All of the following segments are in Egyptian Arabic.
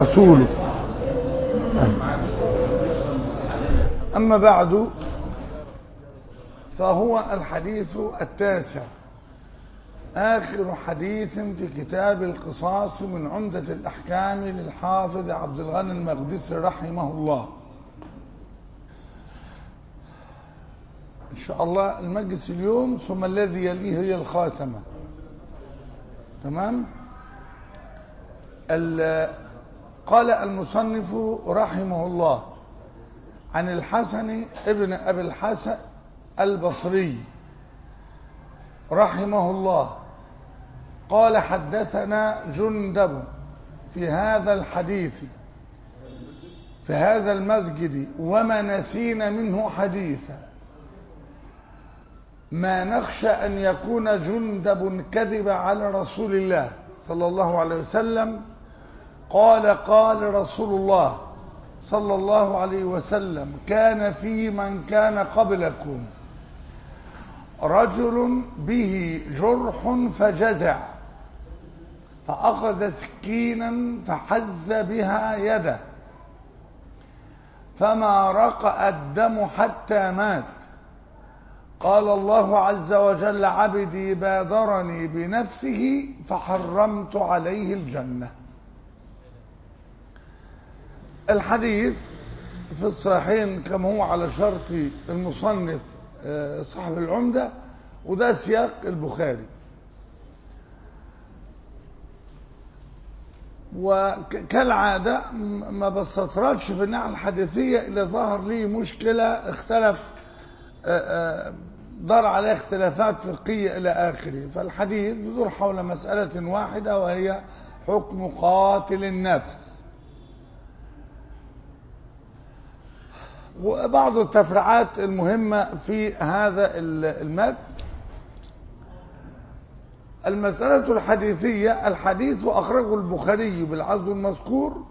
رسوله أما بعد فهو الحديث التاسع آخر حديث في كتاب القصاص من عمدة الأحكام للحافظ عبد الغني المقدسي رحمه الله إن شاء الله المجلس اليوم ثم الذي يليه هي الخاتمة تمام قال المصنف رحمه الله عن الحسن ابن أبي الحسن البصري رحمه الله قال حدثنا جندب في هذا الحديث في هذا المسجد وما نسينا منه حديثا ما نخشى أن يكون جندب كذب على رسول الله صلى الله عليه وسلم قال قال رسول الله صلى الله عليه وسلم كان في من كان قبلكم رجل به جرح فجزع فأخذ سكينا فحز بها يده فما رقأ الدم حتى مات قال الله عز وجل عبدي بادرني بنفسه فحرمت عليه الجنة الحديث في الصحيحين كما هو على شرط المصنف صاحب العمدة وده سياق البخاري وكالعادة ما بستطردش في الناحية الحديثية إلا ظهر لي مشكلة اختلف دار عليه اختلافات فقهية إلى آخره فالحديث يدور حول مسألة واحدة وهي حكم قاتل النفس وبعض التفرعات المهمة في هذا المد المسألة الحديثية الحديث أخرجه البخاري بالعزو المذكور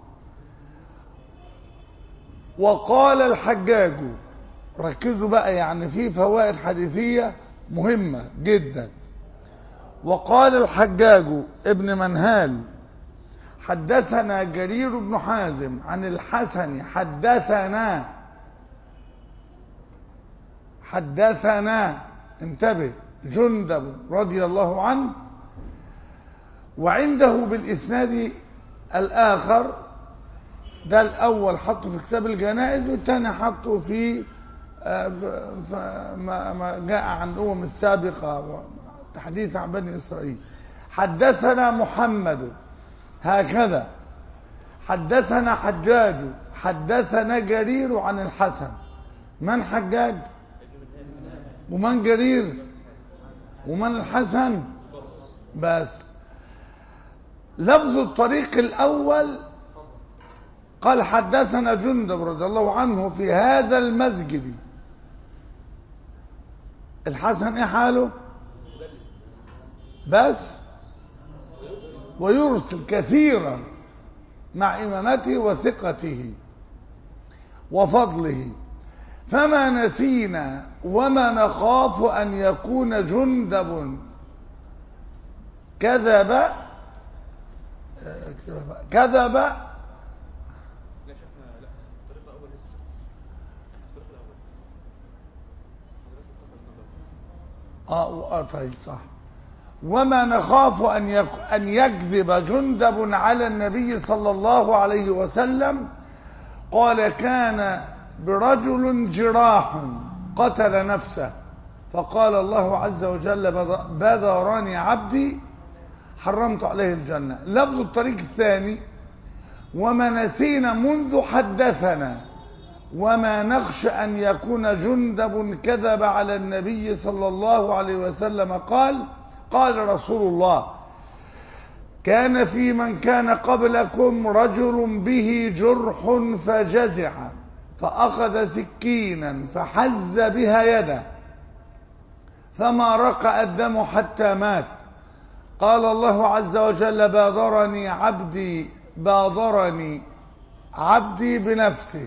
وقال الحجاج ركزوا بقى يعني في فوائد حديثية مهمة جدا وقال الحجاج ابن منهال حدثنا جرير بن حازم عن الحسن حدثنا حدثنا انتبه جندب رضي الله عنه وعنده بالإسناد الآخر ده الأول حطه في كتاب الجنائز والثاني حطه في ما جاء عن الأمم السابقة تحديث عن بني إسرائيل حدثنا محمد هكذا حدثنا حجاج حدثنا جرير عن الحسن من حجاج ومن جرير ومن الحسن بس لفظ الطريق الأول قال حدثنا جندب رضي الله عنه في هذا المسجد الحسن ايه حاله بس ويرسل كثيرا مع إمامته وثقته وفضله فما نسينا وما نخاف أن يكون جندب كذب كذب اه اه طيب صح وما نخاف ان يك ان يكذب جندب على النبي صلى الله عليه وسلم قال كان برجل جراح قتل نفسه فقال الله عز وجل بذرني عبدي حرمت عليه الجنة لفظ الطريق الثاني وما نسينا منذ حدثنا وما نخشى أن يكون جندب كذب على النبي صلى الله عليه وسلم قال قال رسول الله كان في من كان قبلكم رجل به جرح فجزع فأخذ سكينا فحز بها يده فما رقأ الدم حتى مات قال الله عز وجل بادرني عبدي بادرني عبدي بنفسه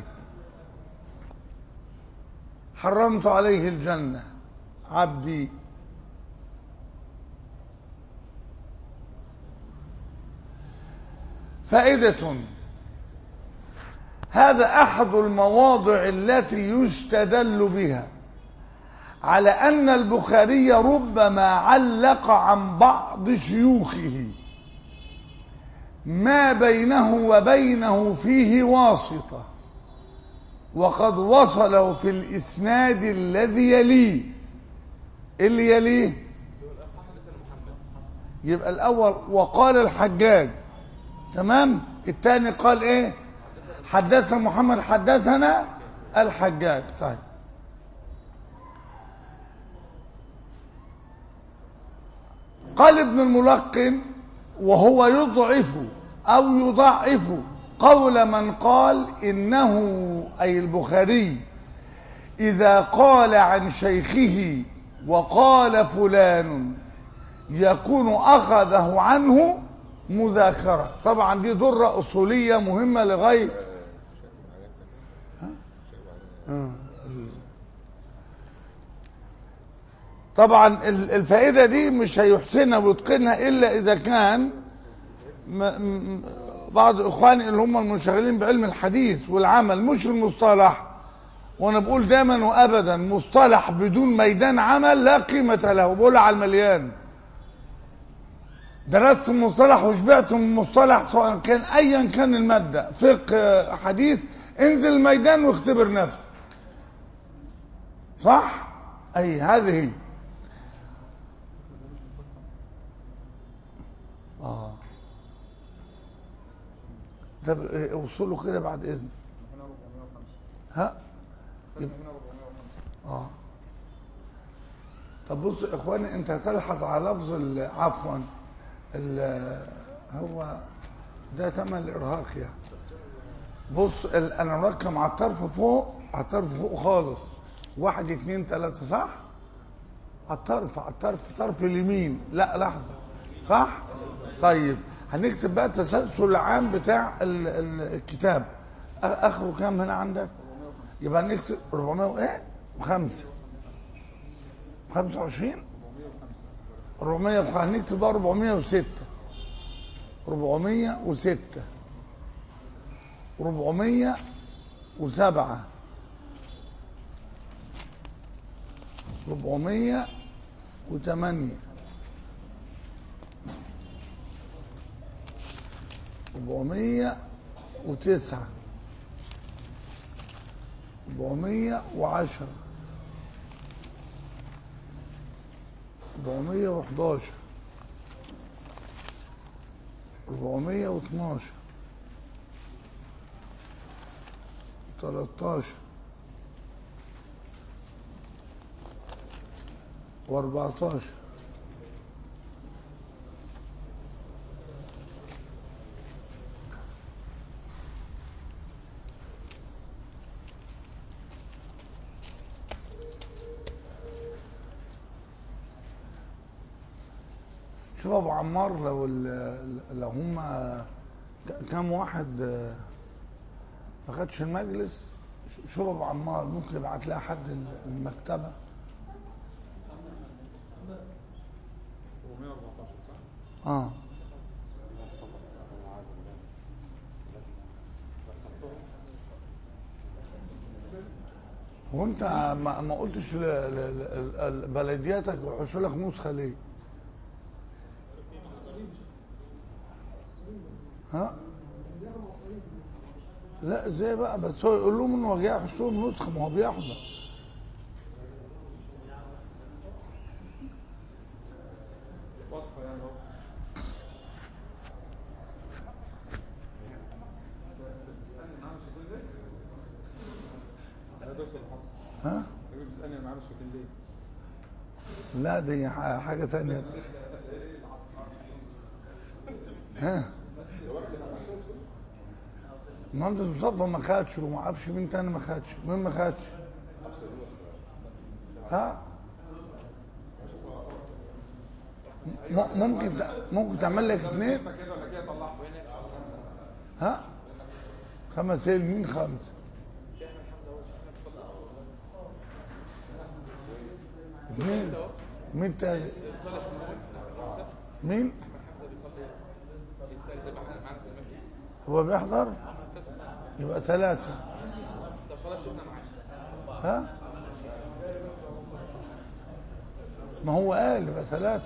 حرمت عليه الجنة عبدي فائدة هذا أحد المواضع التي يستدل بها على أن البخاري ربما علق عن بعض شيوخه ما بينه وبينه فيه واسطة وقد وصله في الإسناد الذي يليه اللي يليه يبقى الأول وقال الحجاج تمام الثاني قال ايه حدثنا محمد حدثنا الحجاج طيب قال ابن الملقن وهو يضعف أو يضعف قول من قال إنه أي البخاري إذا قال عن شيخه وقال فلان يكون أخذه عنه مذاكرة طبعا دي ضرة أصولية مهمة لغاية طبعا الفائدة دي مش هيحسنها ويتقنها إلا إذا كان بعض إخواني اللي هم المنشغلين بعلم الحديث والعمل مش المصطلح وأنا بقول دايما وأبدا مصطلح بدون ميدان عمل لا قيمة له بقول على المليان درست المصطلح وشبعت من المصطلح سواء كان ايا كان الماده فقه حديث انزل الميدان واختبر نفسك صح اي هذه هي اه طب وصلوا كده بعد اذن ها اه طب بص يا اخواني انت هتلحظ على لفظ عفوا هو ده تمن الارهاق يعني بص انا مركم على الطرف فوق على الطرف فوق خالص واحد اتنين تلاته صح على الطرف على الطرف طرف اليمين لا لحظه صح طيب هنكتب بقى التسلسل العام بتاع ال ال الكتاب اخره كام هنا عندك يبقى نكتب 400 وايه وخمسة 25 400 هنكتب بقى 406 406 407 408 409 410 411 412 13 و14 شوف ابو عمار لو لو هم كام واحد ما خدش المجلس شوف ابو عمار ممكن يبعت لها حد المكتبه 414 صح؟ اه وانت ما, ما قلتش ل- ل- ل- لبلدياتك وحشوا لك نسخه ليه؟ ها؟ لا ازاي بقى بس هو يقول لهم انه جاي يحشوا لهم نسخه ما هو بيحضر وصفة يعني وصفة بتسألني معاه مش كل ليه؟ يا دكتور حسن ها؟ حبيبي بتسألني معاه مش كل ليه؟ لا دي ح- حاجه ثانيه ها؟ مهندس مصطفى ما خدش وما اعرفش مين تاني ما خدش مين ما خدش ها م- ممكن ت- ممكن تعمل لك اثنين كده ولا كده طلعه ها خمس ايه مين خمس اثنين مين تاني مين هو بيحضر يبقى ثلاثة طب خلاص شفنا معاه ها ما هو قال يبقى ثلاثة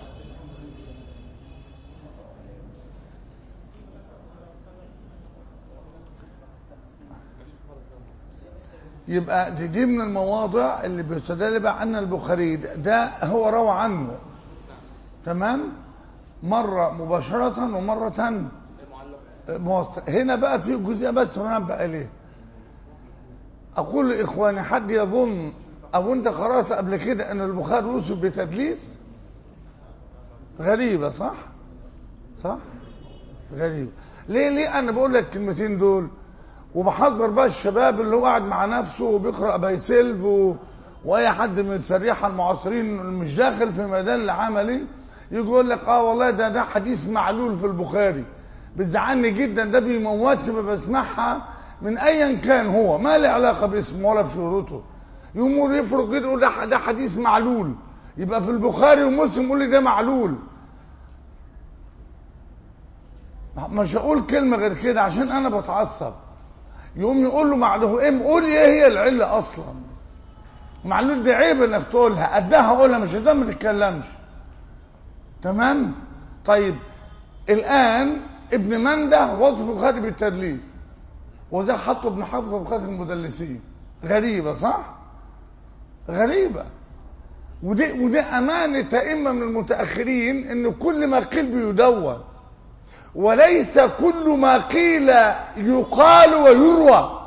يبقى دي- دي من المواضع اللي بيستدل بقى عنها البخاري ده- ده هو روى عنه تمام مرة مباشرة ومرة المعلق موصل هنا بقى في جزئية بس بنبه إليه أقول لإخواني حد يظن أو أنت قرأت قبل كده أن البخاري وصف بتدليس غريبة صح؟ صح؟ غريبة ليه ليه أنا بقول لك الكلمتين دول وبحذر بقى الشباب اللي هو قاعد مع نفسه وبيقرأ بايسيلف و... وأي حد من السريحة المعاصرين مش داخل في ميدان العملي يجي يقول لك اه والله ده ده حديث معلول في البخاري بيزعلني جدا ده بيموتني ما بسمعها من ايا كان هو ما له علاقه باسمه ولا بشهرته يقوم يفرق كده يقول ده ده حديث معلول يبقى في البخاري ومسلم يقول لي ده معلول مش هقول كلمه غير كده عشان انا بتعصب يقوم يقول له معلوه ايه قول لي ايه هي العله اصلا معلول دي عيب انك تقولها قدها قولها مش قدها ما تتكلمش تمام طيب الان ابن منده وصف البخاري بالتدليس وده حطه ابن حفظ بخاري المدلسين غريبه صح غريبه ودي ودي امانه ائمه من المتاخرين ان كل ما قيل بيدون وليس كل ما قيل يقال ويروى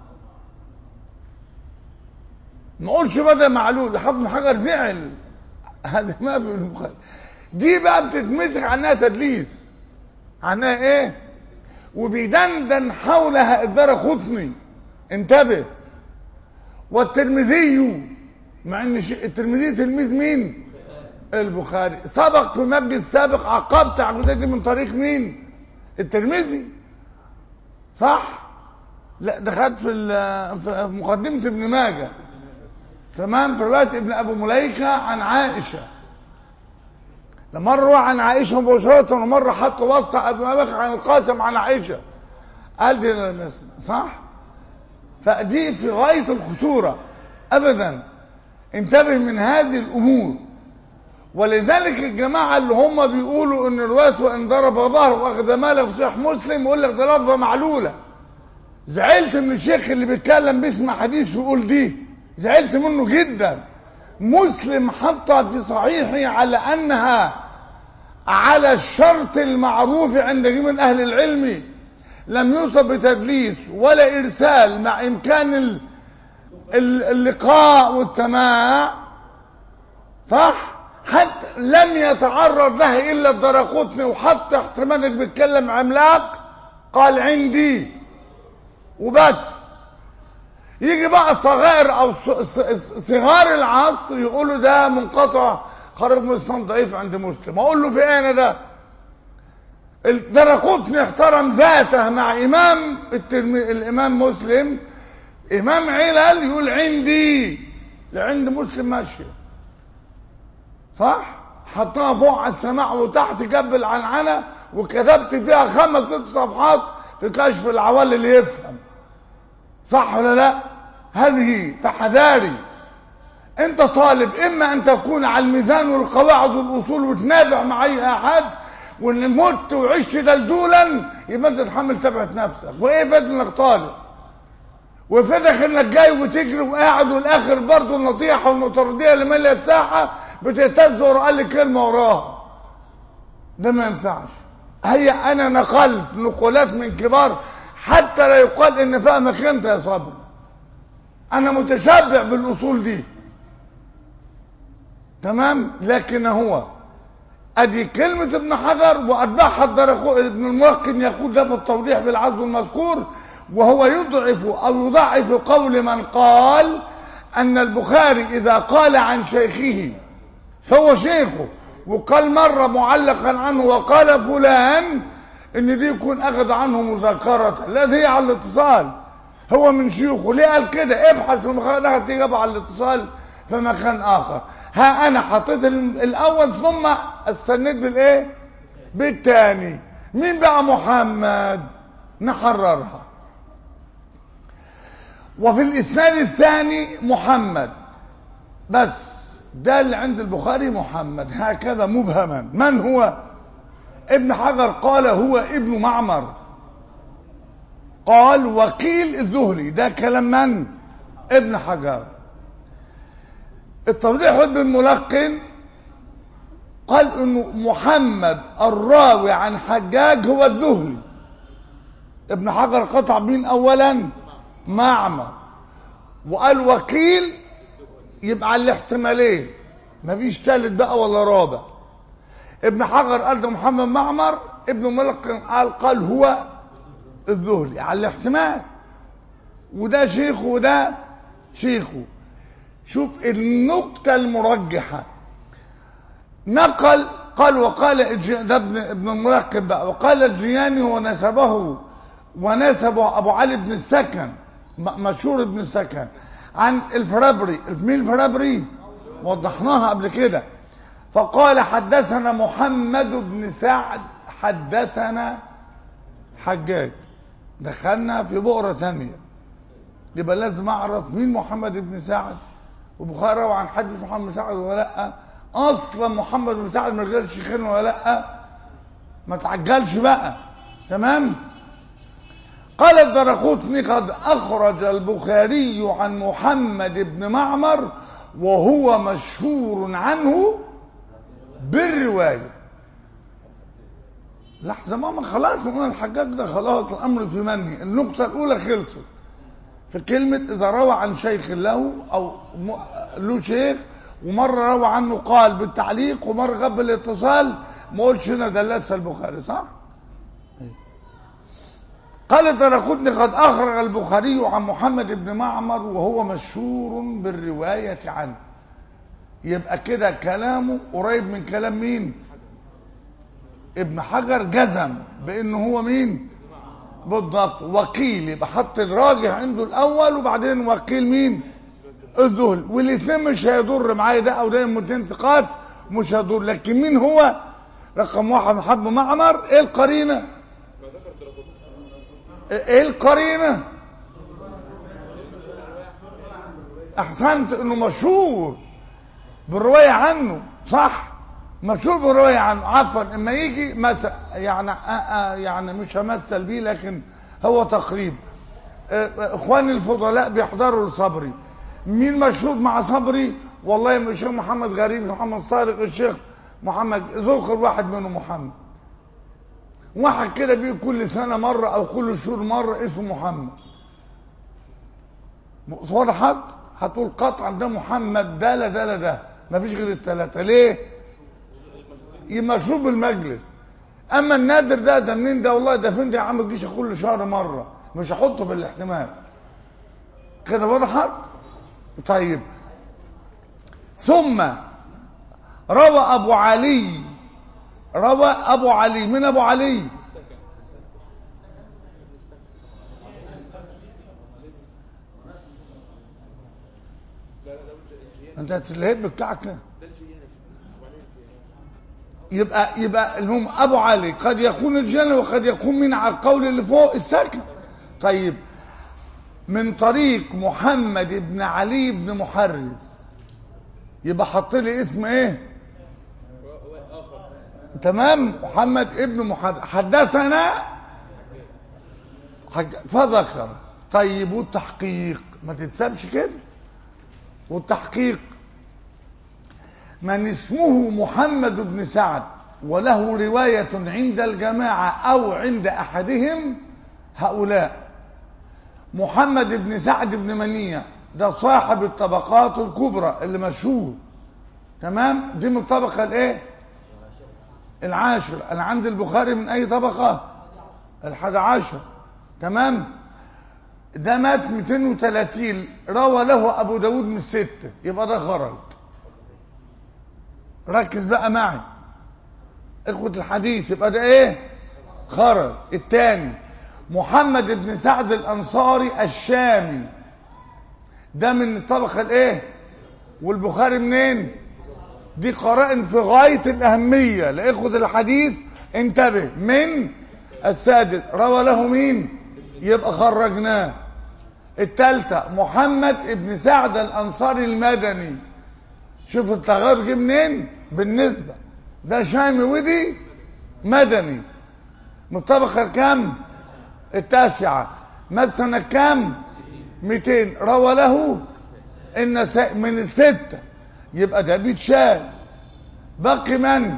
ما اقولش بدا معلول حفظ حجر فعل هذا ما في البخاري دي بقى بتتمسك عنها تدليس عنها ايه وبيدندن حولها الدار خطني انتبه والترمذي مع ان ش- الترمذي تلميذ مين البخاري سبق في مجلس سابق عقبت عقودة دي من طريق مين الترمذي صح لا دخلت في ال- في مقدمة ابن ماجه تمام في رواية ابن ابو مليكة عن عائشة لما مرة روى عن عائشة مباشرة ومرة حط وسط ابو مليكة عن القاسم عن عائشة قال دي لا نسمع صح فدي في غاية الخطورة ابدا انتبه من هذه الامور ولذلك الجماعة اللي هم بيقولوا ان الوقت وان ضرب ظهره واخذ ماله في صحيح مسلم يقول لك ده لفظة معلولة زعلت من الشيخ اللي بيتكلم بيسمع حديث ويقول دي زعلت منه جدا مسلم حطها في صحيحه على انها على الشرط المعروف عند جميع من اهل العلم لم يوصف بتدليس ولا ارسال مع امكان ال- ال- اللقاء والسماع صح حتى لم يتعرض لها الا الدرقطني وحتى احتمال انك بيتكلم عملاق قال عندي وبس يجي بقى الصغائر او ص- ص- صغار العصر يقولوا ده منقطع خرج من اسلام ضعيف عند مسلم اقول له في ايه انا ده الدرقطني احترم ذاته مع امام الترم... الامام مسلم امام علل يقول عندي لعند مسلم ماشيه صح حطها فوق على السماع وتحت جنب العنعنه وكتبت فيها خمس ست صفحات في كشف العوال اللي يفهم صح ولا لا هذه فحذاري انت طالب اما ان تكون على الميزان والقواعد والاصول وتنافع مع اي احد وان مت وعشت دلدولا يبقى انت تحمل تبعة نفسك وايه فاد انك طالب وفدك انك جاي وتجري وقاعد والاخر برضه النطيحه والمطرديه اللي ماليه الساحه بتهتز ورا قال لي كلمه وراها ده ما ينفعش هي انا نقلت نقولات من كبار حتى لا يقال ان فهمك انت يا صبري انا متشبع بالاصول دي تمام لكن هو ادي كلمة ابن حجر واتبعها الدرخو ابن الملقن يقول ده في التوضيح بالعزو المذكور وهو يضعف او يضعف قول من قال ان البخاري اذا قال عن شيخه هو شيخه وقال مرة معلقا عنه وقال فلان ان دي يكون اخذ عنه مذاكرة لا دي على الاتصال هو من شيوخه ليه قال كده ابحث في المخالفة اخذت اجابة على الاتصال في مكان اخر ها انا حطيت ال- الاول ثم استنيت بالايه بالتاني مين بقى محمد نحررها وفي الإسناد الثاني محمد بس ده اللي عند البخاري محمد هكذا مبهما من هو ابن حجر قال هو ابن معمر قال وقيل الزهري ده كلام من ابن حجر التوضيح ابن الملقن قال انه محمد الراوي عن حجاج هو الذهلي ابن حجر قطع مين اولا معمر وقال وقيل يبقى على الاحتمالين مفيش ثالث بقى ولا رابع ابن حجر قال ده محمد معمر ابن ملقن قال قال هو الذهلي على الاحتمال وده شيخه وده شيخه شوف النقطة المرجحة نقل قال وقال الج- ده ابن ابن الملقب بقى وقال الجياني ونسبه ونسبه ابو علي بن السكن م- مشهور ابن السكن عن الفرابري مين الفرابري وضحناها قبل كده فقال حدثنا محمد بن سعد حدثنا حجاج دخلنا في بؤرة ثانية يبقى لازم اعرف مين محمد بن سعد وبخاري روى عن حد اسمه محمد بن سعد ولا لا اصلا محمد بن سعد من رجال الشيخين ولا لا ما تعجلش بقى تمام قال الدرقطني قد اخرج البخاري عن محمد بن معمر وهو مشهور عنه بالروايه لحظه ماما خلاص قلنا الحجاج ده خلاص الامر في مني النقطه الاولى خلصت في كلمة إذا روى عن شيخ له أو م- له شيخ ومرة روى عنه قال بالتعليق ومرة غاب بالاتصال ما قلتش هنا ده لسه البخاري صح؟ قال الدرقطني قد أخرج البخاري عن محمد بن معمر وهو مشهور بالرواية عنه يبقى كده كلامه قريب من كلام مين؟ ابن حجر جزم بأنه هو مين؟ بالضبط وكيل يبقى حط الراجح عنده الاول وبعدين وكيل مين الذهل والاثنين مش هيضر معايا ده او ده الاثنين ثقات مش هيضر لكن مين هو رقم واحد محمد بن معمر ايه القرينه ايه القرينه احسنت انه مشهور بالروايه عنه صح مشهور بالروايه عنه عفوا اما يجي مثلا يعني آه آه يعني مش همثل بيه لكن هو تقريب آه، آه، اخواني الفضلاء بيحضروا لصبري مين مشهور مع صبري والله مش الشيخ محمد غريب الشيخ محمد صادق الشيخ محمد ذكر واحد منهم محمد واحد كده بيه كل سنه مره او كل شهور مره اسمه محمد وضحت هتقول قطعا ده محمد ده لا ده لا ده مفيش غير الثلاثه ليه يبقى مشهور بالمجلس اما النادر ده ده منين ده والله ده فين ده يا عم الجيش كل شهر مره مش هحطه في الاحتمال كده وضحت طيب ثم روى ابو علي روى ابو علي من ابو علي انت هتلهب بالكعكه يبقى يبقى المهم ابو علي قد يكون الجنة وقد يكون من على القول اللي فوق السكن طيب من طريق محمد بن علي بن محرز يبقى حط لي اسم ايه تمام محمد ابن محمد حدثنا حج... فذكر طيب والتحقيق ما تتسابش كده والتحقيق من اسمه محمد بن سعد وله رواية عند الجماعة أو عند أحدهم هؤلاء محمد بن سعد بن منية ده صاحب الطبقات الكبرى اللي مشهور تمام دي من الطبقة الايه العاشر انا عند البخاري من اي طبقة الحادي عشر تمام ده مات 230 روى له ابو داود من الستة يبقى ده خرج ركز بقى معي اخوة الحديث يبقى ده ايه خرج الثاني محمد بن سعد الانصاري الشامي ده من الطبقة الايه والبخاري منين دي قرائن في غاية الأهمية لإخوة الحديث انتبه من السادس روى له مين يبقى خرجناه الثالثة محمد ابن سعد الأنصاري المدني شوف التغير جه منين بالنسبة ده شامي ودي مدني من الطبقة كام التاسعة مات سنة كام 200 روى له النساء من الستة يبقى ده بيتشال بقي من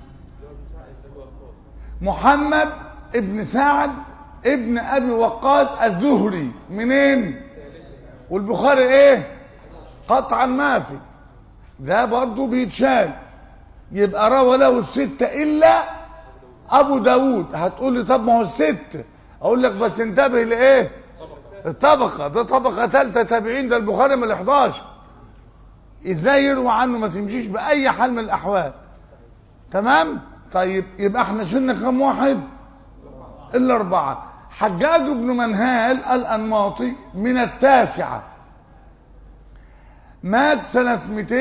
محمد ابن سعد ابن ابي وقاص الزهري منين والبخاري ايه قطعا ما في ده برضه بيتشال يبقى روى له الستة إلا أبو داود هتقول لي طب ما هو الستة أقول لك بس انتبه لإيه الطبقة ده طبقة ثالثة تابعين ده البخاري من ال 11 إزاي يروى عنه ما تمشيش بأي حال من الأحوال تمام طيب يبقى احنا شلنا كم واحد إلا أربعة حجاج بن منهال الأنماطي من التاسعة مات سنة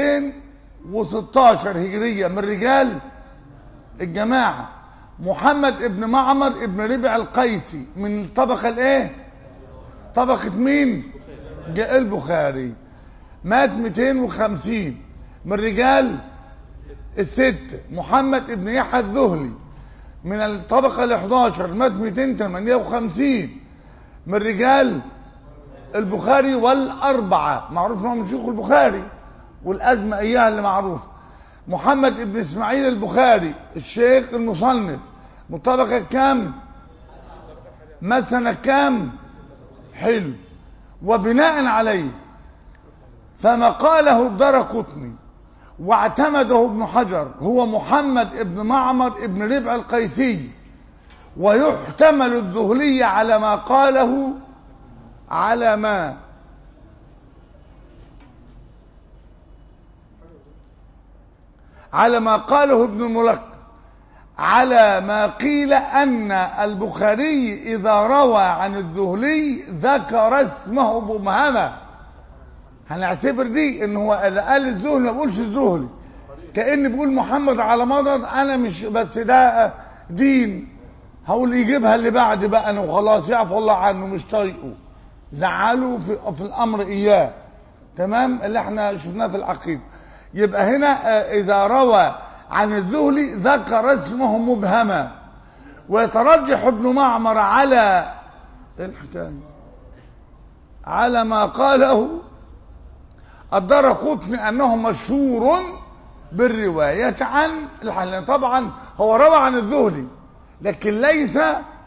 216 هجرية من رجال الجماعة محمد ابن معمر ابن ربع القيسي من الطبقة الايه طبقة مين جاء البخاري مات 250 من رجال الست محمد ابن يحيى الذهلي من الطبقة ال 11 مات 258 من رجال البخاري والأربعة معروف انهم شيوخ البخاري والأزمة إياها اللي معروفة محمد ابن إسماعيل البخاري الشيخ المصنف من طبقة كام مات سنة كام حلو وبناء عليه فما قاله الدار قطني واعتمده ابن حجر هو محمد ابن معمر ابن ربع القيسي ويحتمل الذهلي على ما قاله على ما على ما قاله ابن الملقن على ما قيل أن البخاري إذا روى عن الذهلي ذكر اسمه بمهمة هنعتبر دي ان هو قال الزهلي ما بقولش الزهلي كأن بيقول محمد على مضض انا مش بس ده دين هقول يجيبها اللي بعد بقى انا وخلاص يعفو الله عنه مش طايقه زعلوا في, في الامر اياه تمام اللي احنا شفناه في العقيده يبقى هنا اذا روى عن الذهلي ذكر اسمه مبهما ويترجح ابن معمر على الحكايه على ما قاله الدار قطني أنه مشهور بالرواية عن الحلال طبعا هو روى عن الذهلي لكن ليس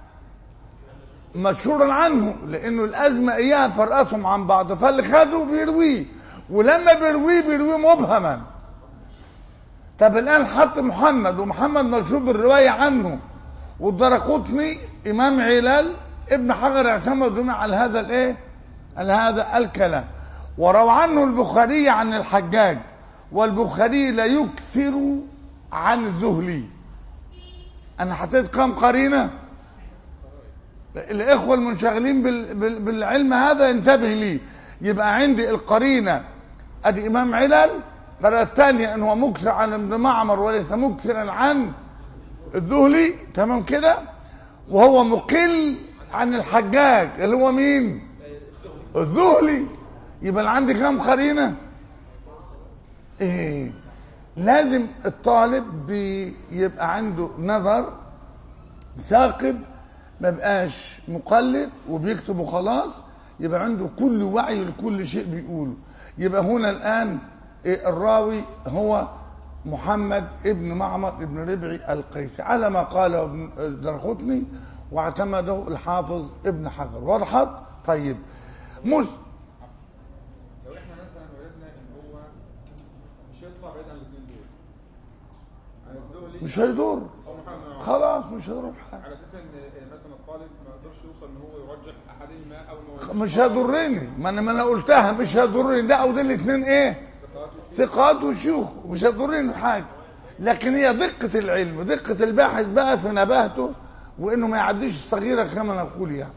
مشهورا عنه لأنه الأزمة إياها فرقتهم عن بعض فاللي خده بيرويه ولما بيرويه بيرويه مبهما طب الآن حط محمد ومحمد مشهور بالرواية عنه والدار قطني إمام علال ابن حجر اعتمد على هذا الايه على هذا الكلام وروى عنه البخاري عن الحجاج والبخاري لا يكثر عن الذهلي انا حطيت كام قرينه الاخوه المنشغلين بالعلم هذا انتبه لي يبقى عندي القرينه ادي امام علل القرينه الثانيه ان هو مكثر عن ابن معمر وليس مكثرا عن الذهلي تمام كده وهو مقل عن الحجاج اللي هو مين الذهلي يبقى عندي كام قرينه ايه لازم الطالب بيبقى عنده نظر ثاقب ما بقاش مقلد وبيكتب وخلاص يبقى عنده كل وعي لكل شيء بيقوله يبقى هنا الان إيه الراوي هو محمد ابن معمر ابن ربعي القيسي على ما قاله ابن درقطني واعتمده الحافظ ابن حجر وضحت طيب مس لو احنا مثلا وجدنا ان هو مش هيطلع بعيد عن الاثنين دول عن الدولي مش هيدور او محمد خلاص مش هيروح حاجه على اساس ان مثلا الطالب ما يقدرش يوصل ان هو يرجح احدهما او انه مش هيضرني ما انا ما انا قلتها مش هيضرني ده او ده الاثنين ايه ثقات وشيوخ مش هيضرني في حاجه لكن هي دقه العلم دقه الباحث بقى في نباهته وانه ما يعديش الصغيره كما نقول يعني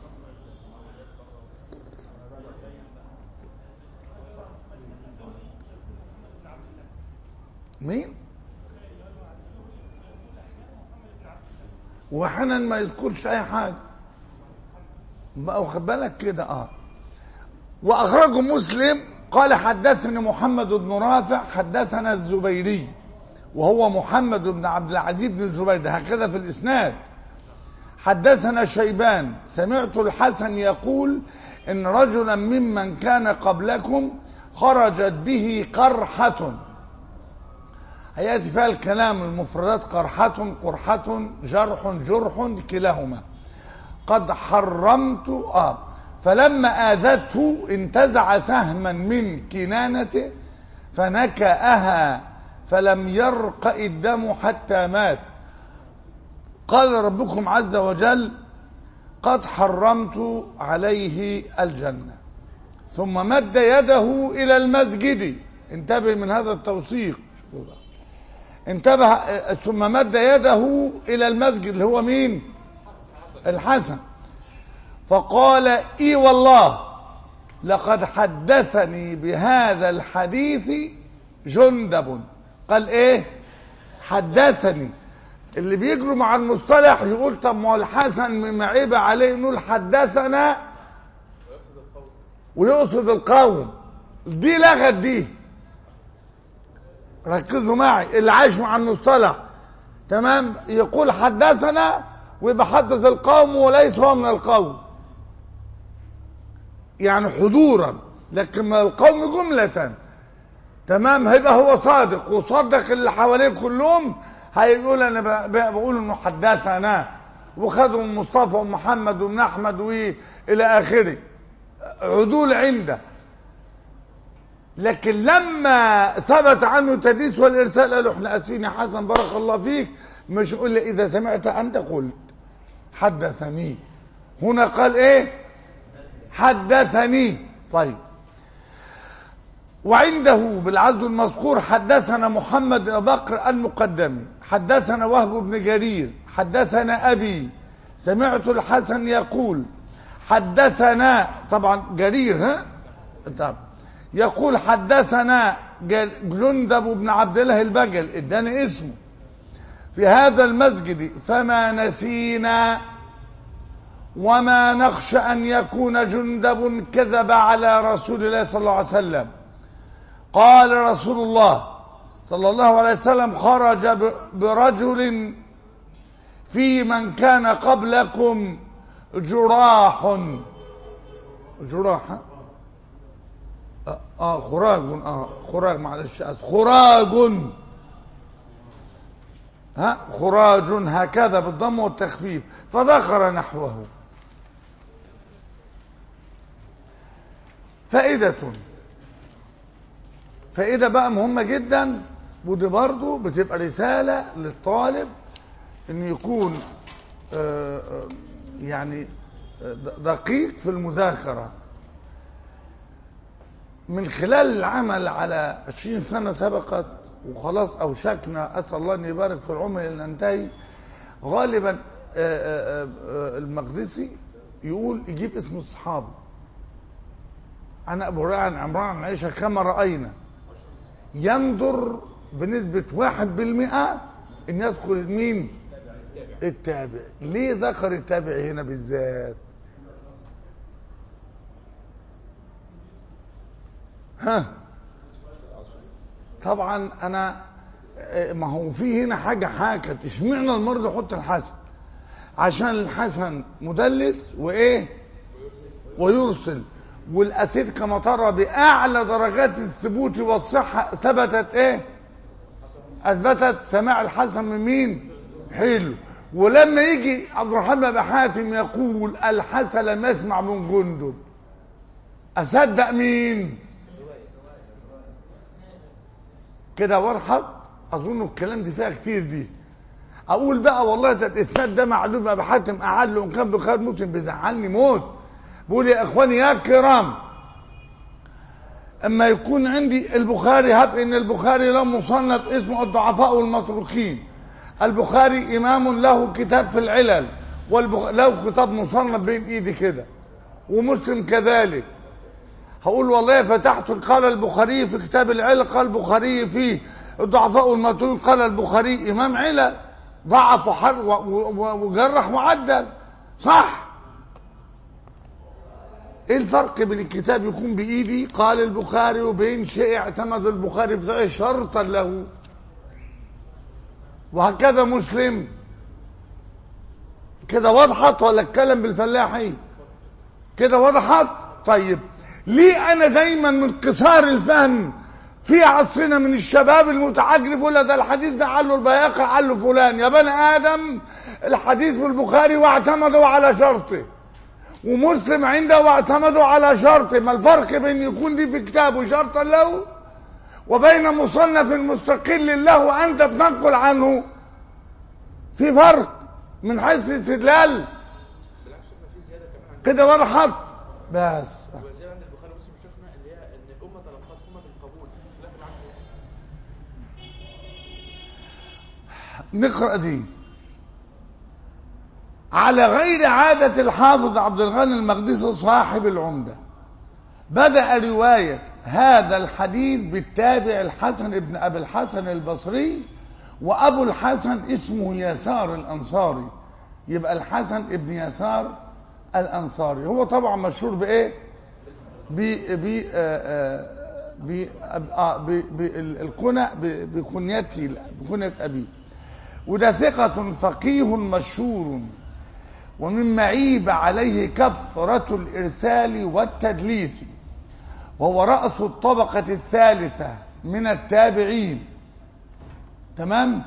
مين واحيانا ما يذكرش اي حاجه بقى واخد بالك كده اه وأخرجه مسلم قال حدثني محمد بن رافع حدثنا الزبيري وهو محمد بن عبد العزيز بن الزبير ده هكذا في الإسناد حدثنا شيبان سمعت الحسن يقول إن رجلا ممن كان قبلكم خرجت به قرحة هيأتي فيها الكلام المفردات قرحة قرحة جرح جرح كلاهما قد حرمت آه فلما آذته انتزع سهما من كنانته فنكأها فلم يرق الدم حتى مات قال ربكم عز وجل قد حرمت عليه الجنة ثم مد يده إلى المسجد انتبه من هذا التوثيق انتبه ثم مد يده إلى المسجد اللي هو مين الحسن فقال اي والله لقد حدثني بهذا الحديث جندب قال ايه حدثني اللي بيجروا مع المصطلح يقول طب ما هو الحسن مما عيب عليه نقول حدثنا ويقصد القوم دي لغت دي ركزوا معي اللي عايش مع المصطلح تمام يقول حدثنا ويبقى حدث القوم وليس هو من القوم يعني حضورا لكن من القوم جملة تمام هيبقى هو صادق وصدق اللي حواليه كلهم هيقول انا ب- ب- بقول انه حدثنا وخدوا من مصطفى ومحمد ومن احمد والى اخره عدول عنده لكن لما ثبت عنه التدليس والارسال قالوا احنا اسفين يا حسن بارك الله فيك مش يقول لي اذا سمعت انت قلت حدثني هنا قال ايه حدثني طيب وعنده بالعزو المذكور حدثنا محمد بن بكر المقدمي حدثنا وهب بن جرير حدثنا أبي سمعت الحسن يقول حدثنا طبعا جرير ها طب يقول حدثنا جل- جندب بن عبد الله البجل اداني اسمه في هذا المسجد فما نسينا وما نخشى أن يكون جندب كذب على رسول الله صلى الله عليه وسلم قال رسول الله صلى الله عليه وسلم خرج ب- برجل في من كان قبلكم جراح جراح اه, آه خراج اه خراج معلش آسف. خراج ها خراج هكذا بالضم والتخفيف فذكر نحوه فائدة فائدة بقى مهمة جدا ودي برضو بتبقى رسالة للطالب ان يكون آه، آه، يعني آه، د- دقيق في المذاكرة من خلال العمل على 20 سنة سبقت وخلاص أوشكنا أسأل الله أن يبارك في العمر إلى أن ننتهي غالبا آه، آه، آه، المقدسي يقول يجيب اسم الصحابي عن أبو هريرة عن عمران عن عائشة كما رأينا ينظر بنسبة واحد بالمئة إن يدخل مين التابع ليه ذكر التابع هنا بالذات ها طبعا انا آه، ما هو في هنا حاجه حاكت اشمعنى المرضى يحط الحسن عشان الحسن مدلس وايه ويرسل والاسيد كما ترى باعلى درجات الثبوت والصحه ثبتت ايه اثبتت سماع الحسن من مين حلو ولما يجي عبد الرحمن بن حاتم يقول الحسن لم يسمع من جندب اصدق مين كده وضحت اظن الكلام دي فيها كتير دي اقول بقى والله ده الاسناد ده معلوم ابو حاتم قعد له ان كان بخير مسلم بيزعلني موت بقول يا اخواني يا كرام اما يكون عندي البخاري هب ان البخاري له مصنف اسمه الضعفاء والمتروكين البخاري امام له كتاب في العلل والبخ... له كتاب مصنف بين ايدي كده ومسلم كذلك هقول والله فتحت قال البخاري في كتاب العلل قال البخاري فيه الضعفاء والمتروكين قال البخاري امام علل ضعف وحر و- و- وجرح وعدل صح ايه الفرق بين الكتاب يكون بايدي قال البخاري وبين شيء اعتمد البخاري في صحيح شرطا له وهكذا مسلم كده وضحت ولا اتكلم بالفلاحي كده وضحت طيب ليه انا دايما من قصار الفهم في عصرنا من الشباب المتعجرف ولا ده الحديث ده قال له البياقي قال له فلان يا بني ادم الحديث في البخاري واعتمدوا على شرطه ومسلم عنده واعتمدوا على شرطه ما الفرق بين يكون دي في كتابه شرطا له وبين مصنف مستقل له وانت تنقل عنه في فرق من حيث الاستدلال بالعكس شفنا في زياده كمان عن كده وضحت بس وزياده عند البخاري ومسلم شفنا اللي هي ان الامه تلقتهما بالقبول خلاف العكس يعني نقرأ دي على غير عادة الحافظ عبد الغني المقدسي صاحب العمدة بدأ رواية هذا الحديث بالتابع الحسن بن أبي الحسن البصري وأبو الحسن اسمه يسار الأنصاري يبقى الحسن ابن يسار الأنصاري هو طبعا مشهور بإيه؟ ب ب ب آه، ب- ب- الكنى ب- بكنيته بكنية أبيه وده ثقة فقيه مشهور ومما عيب عليه كثرة الإرسال والتدليس وهو رأس الطبقة الثالثة من التابعين تمام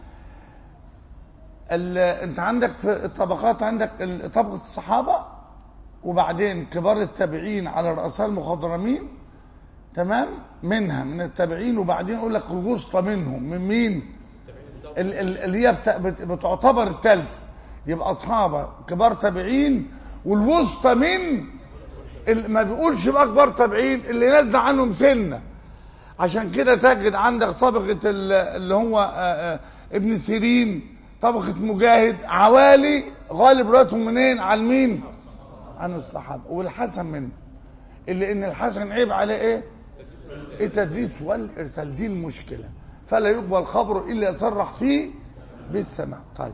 ال- انت عندك في الطبقات عندك ال- طبقة الصحابة وبعدين كبار التابعين على رؤساء المخضرمين تمام منها من التابعين وبعدين يقول لك الوسطى منهم من مين ال- ال- اللي هي بت- بت- بتعتبر الثالثه يبقى اصحابه كبار تابعين والوسطى من ال- ما بيقولش بقى كبار تابعين اللي نزل عنهم سنه عشان كده تجد عندك طبقه ال- اللي هو آه، آه، ابن سيرين طبقه مجاهد عوالي غالب روايتهم منين عن مين عن الصحابه والحسن منه اللي ان الحسن عيب عليه ايه التدليس والارسال دي المشكله فلا يقبل خبره الا يصرح فيه بالسماع طيب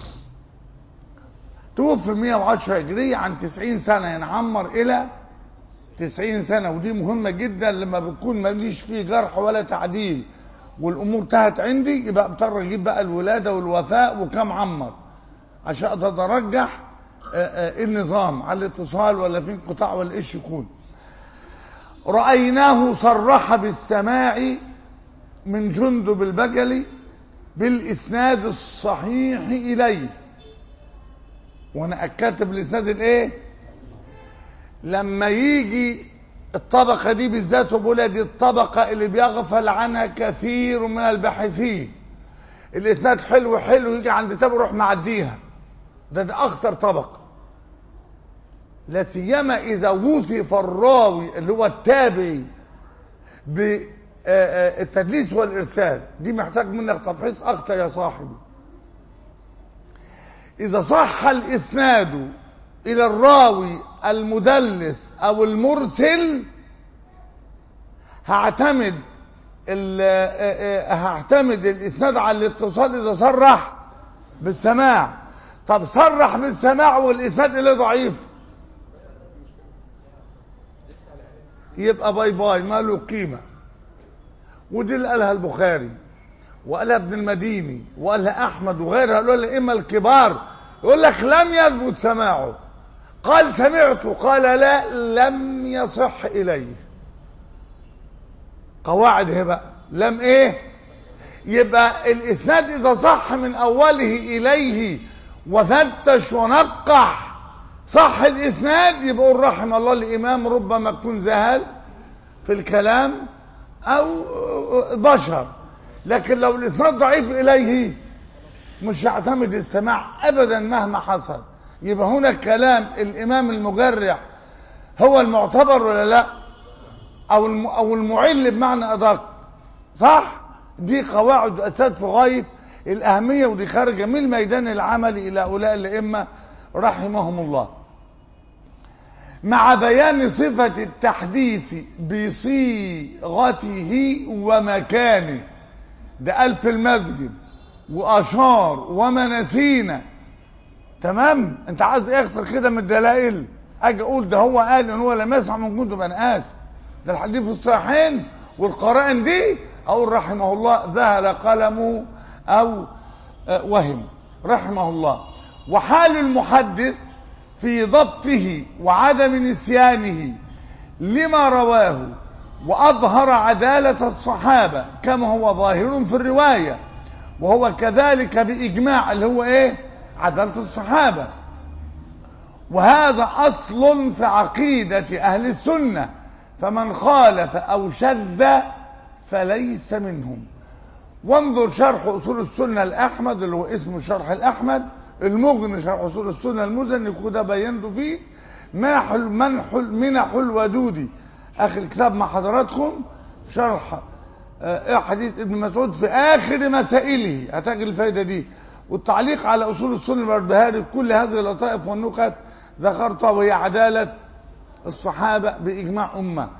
توفي 110 هجريه عن 90 سنه ينعمر الى 90 سنه ودي مهمه جدا لما بتكون ماليش فيه جرح ولا تعديل والامور انتهت عندي يبقى اضطر اجيب بقى الولاده والوفاء وكم عمر عشان اقدر ارجح آه، آه، إيه النظام على الاتصال ولا في انقطاع ولا ايش يكون رأيناه صرح بالسماع من جندب البجلي بالإسناد الصحيح إليه وأنا أكدت بالإسناد الإيه؟ لما يجي الطبقة دي بالذات وبقول دي الطبقة اللي بيغفل عنها كثير من الباحثين الإسناد حلو حلو يجي عند تابع يروح معديها ده, ده أخطر طبقة لا سيما اذا وصف الراوي اللي هو التابعي بالتدليس والارسال دي محتاج منك تفحيص اكتر يا صاحبي اذا صح الاسناد الى الراوي المدلس او المرسل هعتمد ال- آه، آه، هعتمد الاسناد على الاتصال اذا صرح بالسماع طب صرح بالسماع والاسناد اليه ضعيف يبقى باي باي ما له قيمة ودي اللي قالها البخاري وقالها ابن المديني وقالها أحمد وغيرها قالوا الأئمة الكبار يقول لك لم يثبت سماعه قال سمعت قال لا لم يصح إليه قواعد هي بقى لم ايه يبقى الاسناد اذا صح من اوله اليه وفتش ونقح صح الاسناد يبقى قول رحم الله الامام ربما يكون زهل في الكلام او بشر لكن لو الاسناد ضعيف اليه مش هيعتمد السماع ابدا مهما حصل يبقى هنا كلام الامام المجرح هو المعتبر ولا لا او الم او المعل بمعنى ادق صح دي قواعد واساسات في غايه الاهميه ودي خارجه من الميدان العملي الى هؤلاء الائمه رحمهم الله مع بيان صفة التحديث بصيغته ومكانه ده قال في المسجد وأشار وما نسينا تمام انت عايز ايه اكتر كده من الدلائل اجي اقول ده هو قال ان هو لم يسمع من جندب انا اسف ده الحديث في الصحيحين والقرائن دي اقول رحمه الله ذهل قلمه او آه، وهم رحمه الله وحال المحدث في ضبطه وعدم نسيانه لما رواه وأظهر عدالة الصحابة كما هو ظاهر في الرواية وهو كذلك بإجماع اللي هو إيه عدالة الصحابة وهذا أصل في عقيدة أهل السنة فمن خالف أو شذ فليس منهم وانظر شرح أصول السنة الأحمد اللي هو اسمه شرح الأحمد المغني شرح أصول السنة المزني كده بينت فيه منح منح منح الودودي اخر الكتاب مع حضراتكم شرح آه، حديث ابن مسعود في اخر مسائله هتجد الفايده دي والتعليق على اصول السنه البربهاري كل هذه اللطائف والنكت ذكرتها وهي عداله الصحابه باجماع امه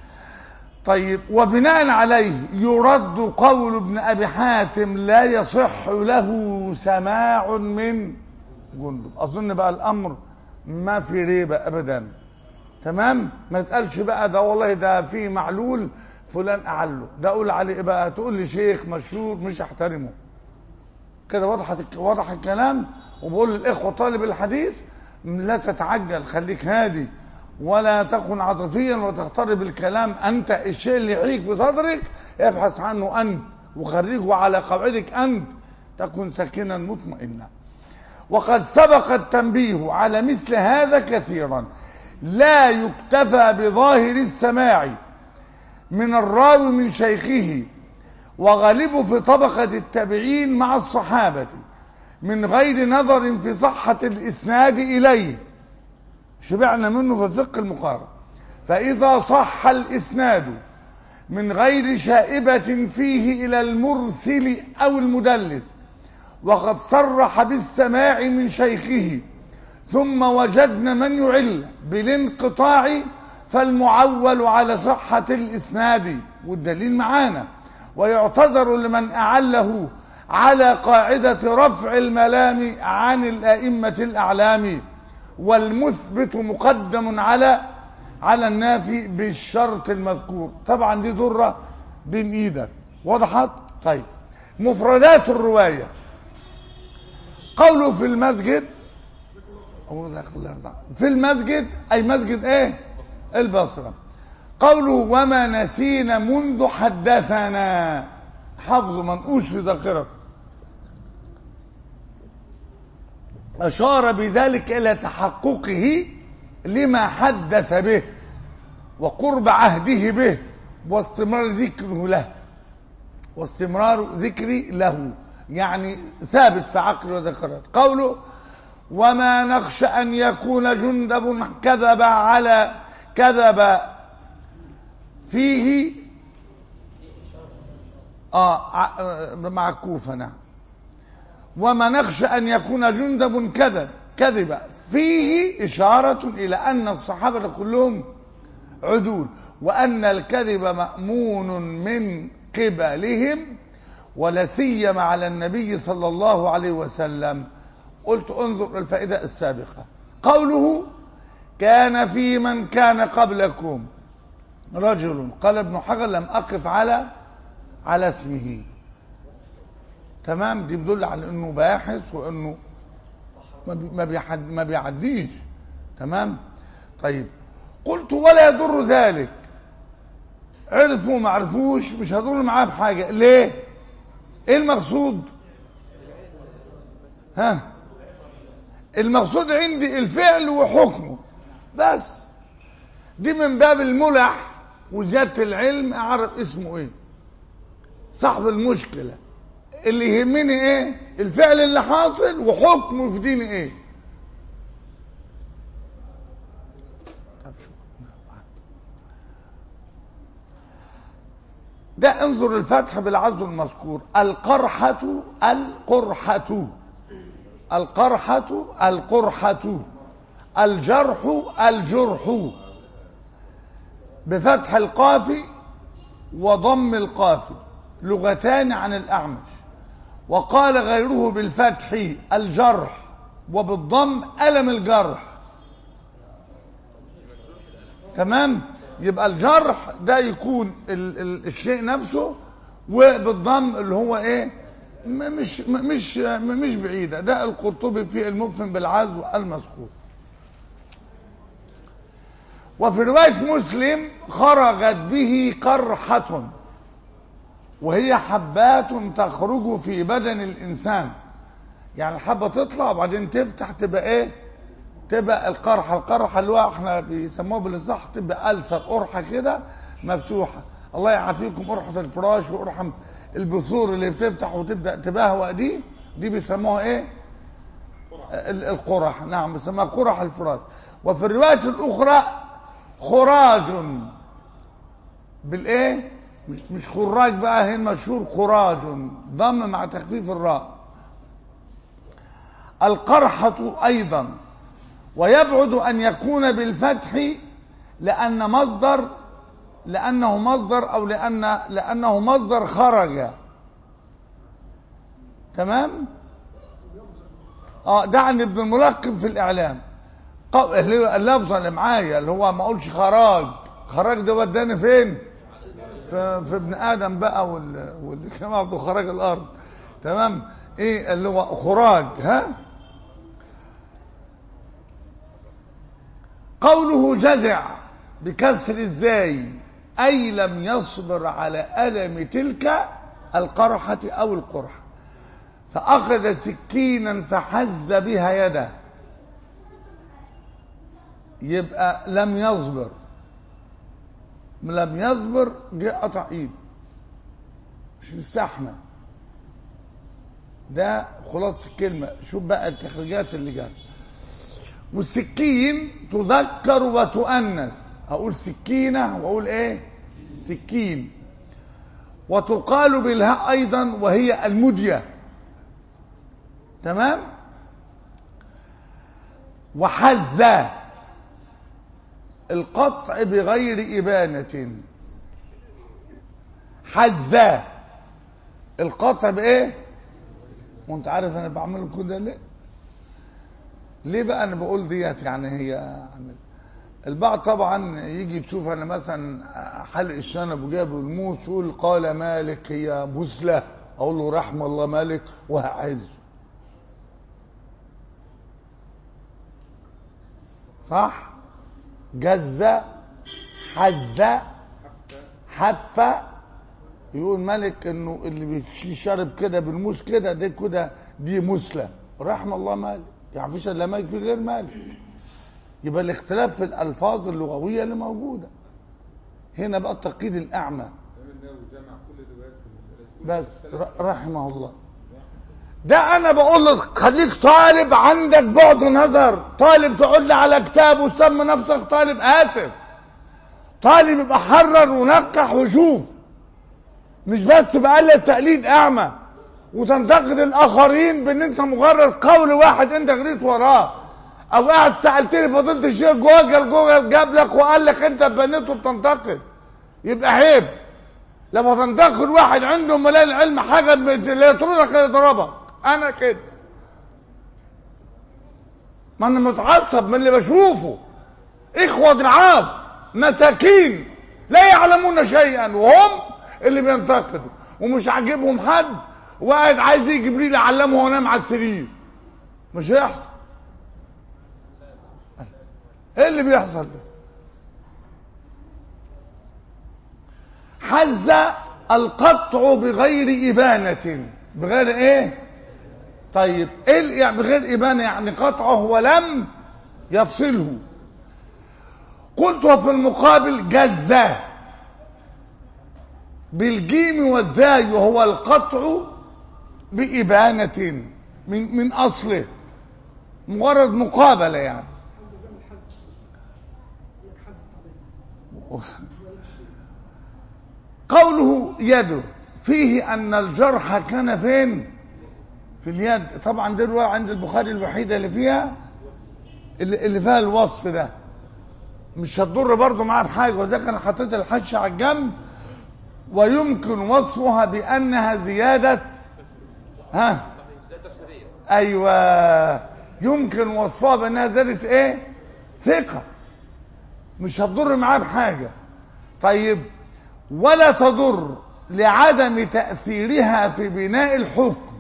طيب وبناء عليه يرد قول ابن ابي حاتم لا يصح له سماع من جندب اظن بقى الامر ما في ريبه ابدا تمام ما تقالش بقى ده والله ده في معلول فلان اعله ده اقول عليه إيه بقى تقول لي شيخ مشهور مش احترمه كده وضحت وضح الكلام وبقول للاخوه طالب الحديث لا تتعجل خليك هادي ولا تكن عاطفيا وتقترب الكلام انت الشيء اللي يحيك في صدرك ابحث عنه انت وخرجه على قواعدك انت تكن ساكنا مطمئنا وقد سبق التنبيه على مثل هذا كثيرا لا يكتفى بظاهر السماع من الراوي من شيخه وغالبه في طبقة التابعين مع الصحابة من غير نظر في صحة الإسناد إليه شبعنا منه في الفقه المقارن فإذا صح الإسناد من غير شائبة فيه إلى المرسل أو المدلس وقد صرح بالسماع من شيخه ثم وجدنا من يعل بالانقطاع فالمعول على صحة الإسناد والدليل معانا ويعتذر لمن أعله على قاعدة رفع الملام عن الأئمة الأعلام والمثبت مقدم على على النافي بالشرط المذكور طبعا دي ضرة بين ايدك وضحت طيب مفردات الرواية قوله في المسجد في المسجد أي مسجد إيه البصرة قوله وما نسينا منذ حدثنا حفظ منقوش في ذاكرة أشار بذلك إلى تحققه لما حدث به وقرب عهده به واستمرار ذكره له واستمرار ذكري له يعني ثابت في عقل وذكرات قوله وما نخشى أن يكون جندب كذب على كذب فيه آه معكوفة نعم وما نخشى أن يكون جندب كذب كذب فيه إشارة إلى أن الصحابة كلهم عدول وأن الكذب مأمون من قبلهم ولا سيما على النبي صلى الله عليه وسلم قلت انظر الفائدة السابقة قوله كان في من كان قبلكم رجل قال ابن حجر لم أقف على على اسمه تمام دي بتدل على انه باحث وانه ما بي- ما بيحد ما بيعديش تمام طيب قلت ولا يضر ذلك عرفوا ما عرفوش مش هضر معاه بحاجه ليه ايه المقصود ها المقصود عندي الفعل وحكمه بس دي من باب الملح وزياده العلم اعرف اسمه ايه صاحب المشكله اللي يهمني ايه الفعل اللي حاصل وحكمه في ديني ايه طب شو ده انظر الفتح بالعز المذكور القرحة القرحة القرحة القرحة الجرح الجرح بفتح القاف وضم القاف لغتان عن الأعمش وقال غيره بالفتح الجرح وبالضم ألم الجرح تمام يبقى الجرح ده يكون ال ال الشيء نفسه وبالضم اللي هو ايه م- مش م- مش م- مش بعيده ده القرطبي في المفهم بالعزو المذكور وفي روايه مسلم خرجت به قرحه وهي حبات تخرج في بدن الانسان يعني الحبه تطلع وبعدين تفتح تبقى ايه تبقى القرحه القرحه اللي هو احنا بيسموها بالاصح تبقى ألسر قرحه كده مفتوحه الله يعافيكم قرحه الفراش وقرحه البثور اللي بتفتح وتبدا تبهوأ دي دي بيسموها ايه ال- القرح نعم بيسموها قرح الفراش وفي الروايه الاخرى خراج بالايه مش مش خراج بقى هنا مشهور خراج ضم مع تخفيف الراء القرحة أيضا ويبعد أن يكون بالفتح لأن مصدر لأنه مصدر أو لأن لأنه مصدر خرج تمام اه ده عن ابن الملقب في الإعلام قو- اللي هو اللفظة اللي معايا اللي هو ما أقولش خراج خراج ده وداني فين في, في ابن آدم بقى وال- واللي كانوا عبدوا خراج الأرض تمام ايه اللي هو خراج ها قوله جزع بكسر الزاي أي لم يصبر على ألم تلك القرحة أو القرحة فأخذ سكينا فحز بها يده يبقى لم يصبر لم يصبر جه قطع ايده مش مستحمل ده خلاصة الكلمة شوف بقى التخريجات اللي جت والسكين تذكر وتؤنث اقول سكينة واقول ايه سكين وتقال بالهاء ايضا وهي المدية تمام وحز القطع بغير إبانة حز القطع بإيه وانت عارف انا بعمل كده ليه ليه بقى انا بقول ديت يعني هي عمل البعض طبعا يجي تشوف انا مثلا حلق الشنب وجاب الموس يقول قال مالك هي مسلة اقول له رحم الله مالك وهعزه صح جز حز حف يقول مالك انه اللي بيشرب كده بالموس كده ده كده دي مسلة رحم الله مالك يعني مفيش الا مالك في غير مالك يبقى الاختلاف في الالفاظ اللغويه اللي موجوده هنا بقى التقييد الاعمى الإمام النووي جمع كل الروايات في المسألة دي. بس ر- رحمه الله ده انا بقول لك خليك طالب عندك بعد نظر طالب تقعد لي على كتاب وتسمي نفسك طالب اسف طالب يبقى حرر ونقح وشوف مش بس بقلب تقليد اعمى وتنتقد الاخرين بان انت مجرد قول واحد انت جريت وراه او قاعد سالتني فضيله الشيخ جوجل جوجل جاب لك وقال لك انت بنيته بتنتقد يبقى عيب لما تنتقد واحد عنده ملال علم حاجه بت- لا يطردك لا يضربك انا كده ما انا متعصب من اللي بشوفه اخوه ضعاف مساكين لا يعلمون شيئا وهم اللي بينتقدوا ومش عاجبهم حد وقاعد عايز يجي جبريل يعلمه ونام على السرير مش هيحصل ايه اللي بيحصل ده حز القطع بغير إبانة بغير ايه طيب ايه ال- يعني بغير إبانة يعني قطعه ولم يفصله قلت وفي المقابل جزا بالجيم والزاي وهو القطع بإبانة من من أصله مجرد مقابلة يعني قوله يده فيه أن الجرح كان فين في اليد طبعا دي الرواية عند البخاري الوحيدة اللي فيها اللي اللي فيها الوصف ده مش هتضر برضه معاه بحاجة وذلك أنا حطيت الحش على الجنب ويمكن وصفها بأنها زيادة ها ده تفسيريه ايوه يمكن وصفها بانها زادت ايه ثقه مش هتضر معاه بحاجة طيب ولا تضر لعدم تأثيرها في بناء الحكم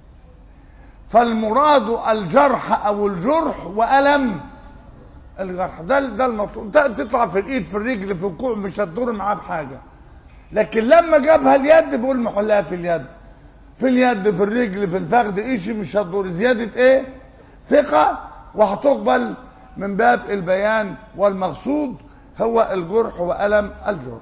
فالمراد الجرح أو الجرح وألم الجرح ده ده المطلوب ده تطلع في الإيد في الرجل في الكوع مش هتضر معاه بحاجة لكن لما جابها اليد بيقول محلها في اليد في اليد في الرجل في الفخذ ايش مش هتضر زيادة ايه ثقة وهتقبل من باب البيان والمقصود هو الجرح وألم الجرح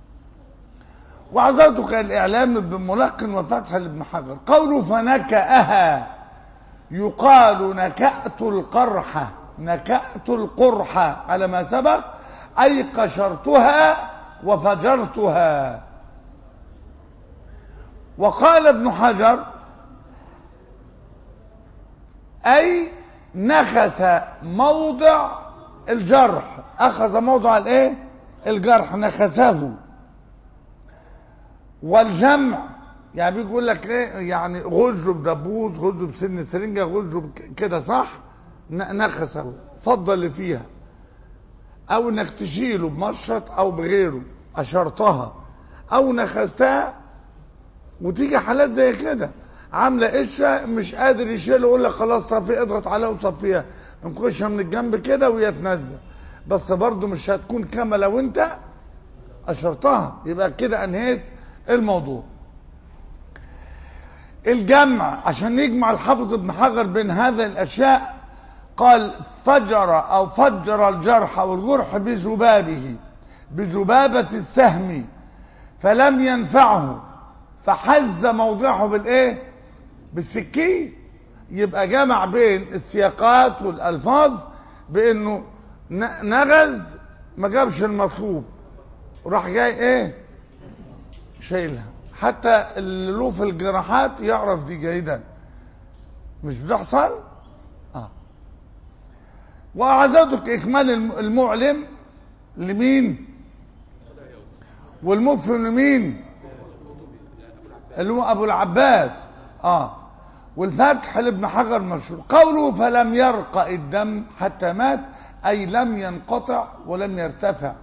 وعظته الإعلام بن ملقن وفتح لابن حجر قوله فنكأها يقال نكأت القرحة نكأت القرحة على ما سبق أي قشرتها وفجرتها وقال ابن حجر أي نخس موضع الجرح أخذ موضع الايه الجرح نخسه والجمع يعني بيقول لك ايه يعني غزه بدبوس غزه بسن سرنجه غزه بك- كده صح ن- نخسه فضل اللي فيها او انك تشيله بمشرط او بغيره اشرتها او نخستها وتيجي حالات زي كده عامله قشه مش قادر يشيل يقول لك خلاص صفي اضغط عليها وصفيها انقشها من الجنب كده وهي تنزل بس برضه مش هتكون كما لو انت اشرتها يبقى كده انهيت الموضوع الجمع عشان يجمع الحافظ ابن حجر بين هذه الاشياء قال فجر او فجر الجرح او الجرح بذبابه بذبابه السهم فلم ينفعه فحز موضعه بالايه بالسكين يبقى جمع بين السياقات والالفاظ بانه ن- نغز ما جابش المطلوب وراح جاي ايه شايلها حتى اللي له في الجراحات يعرف دي جيدا مش بتحصل اه وأعزتك إكمال الم- المعلم لمين والمفهم لمين اللي هو أبو العباس آه والفتح لابن حجر مشهور قوله فلم يرقى الدم حتى مات أي لم ينقطع ولم يرتفع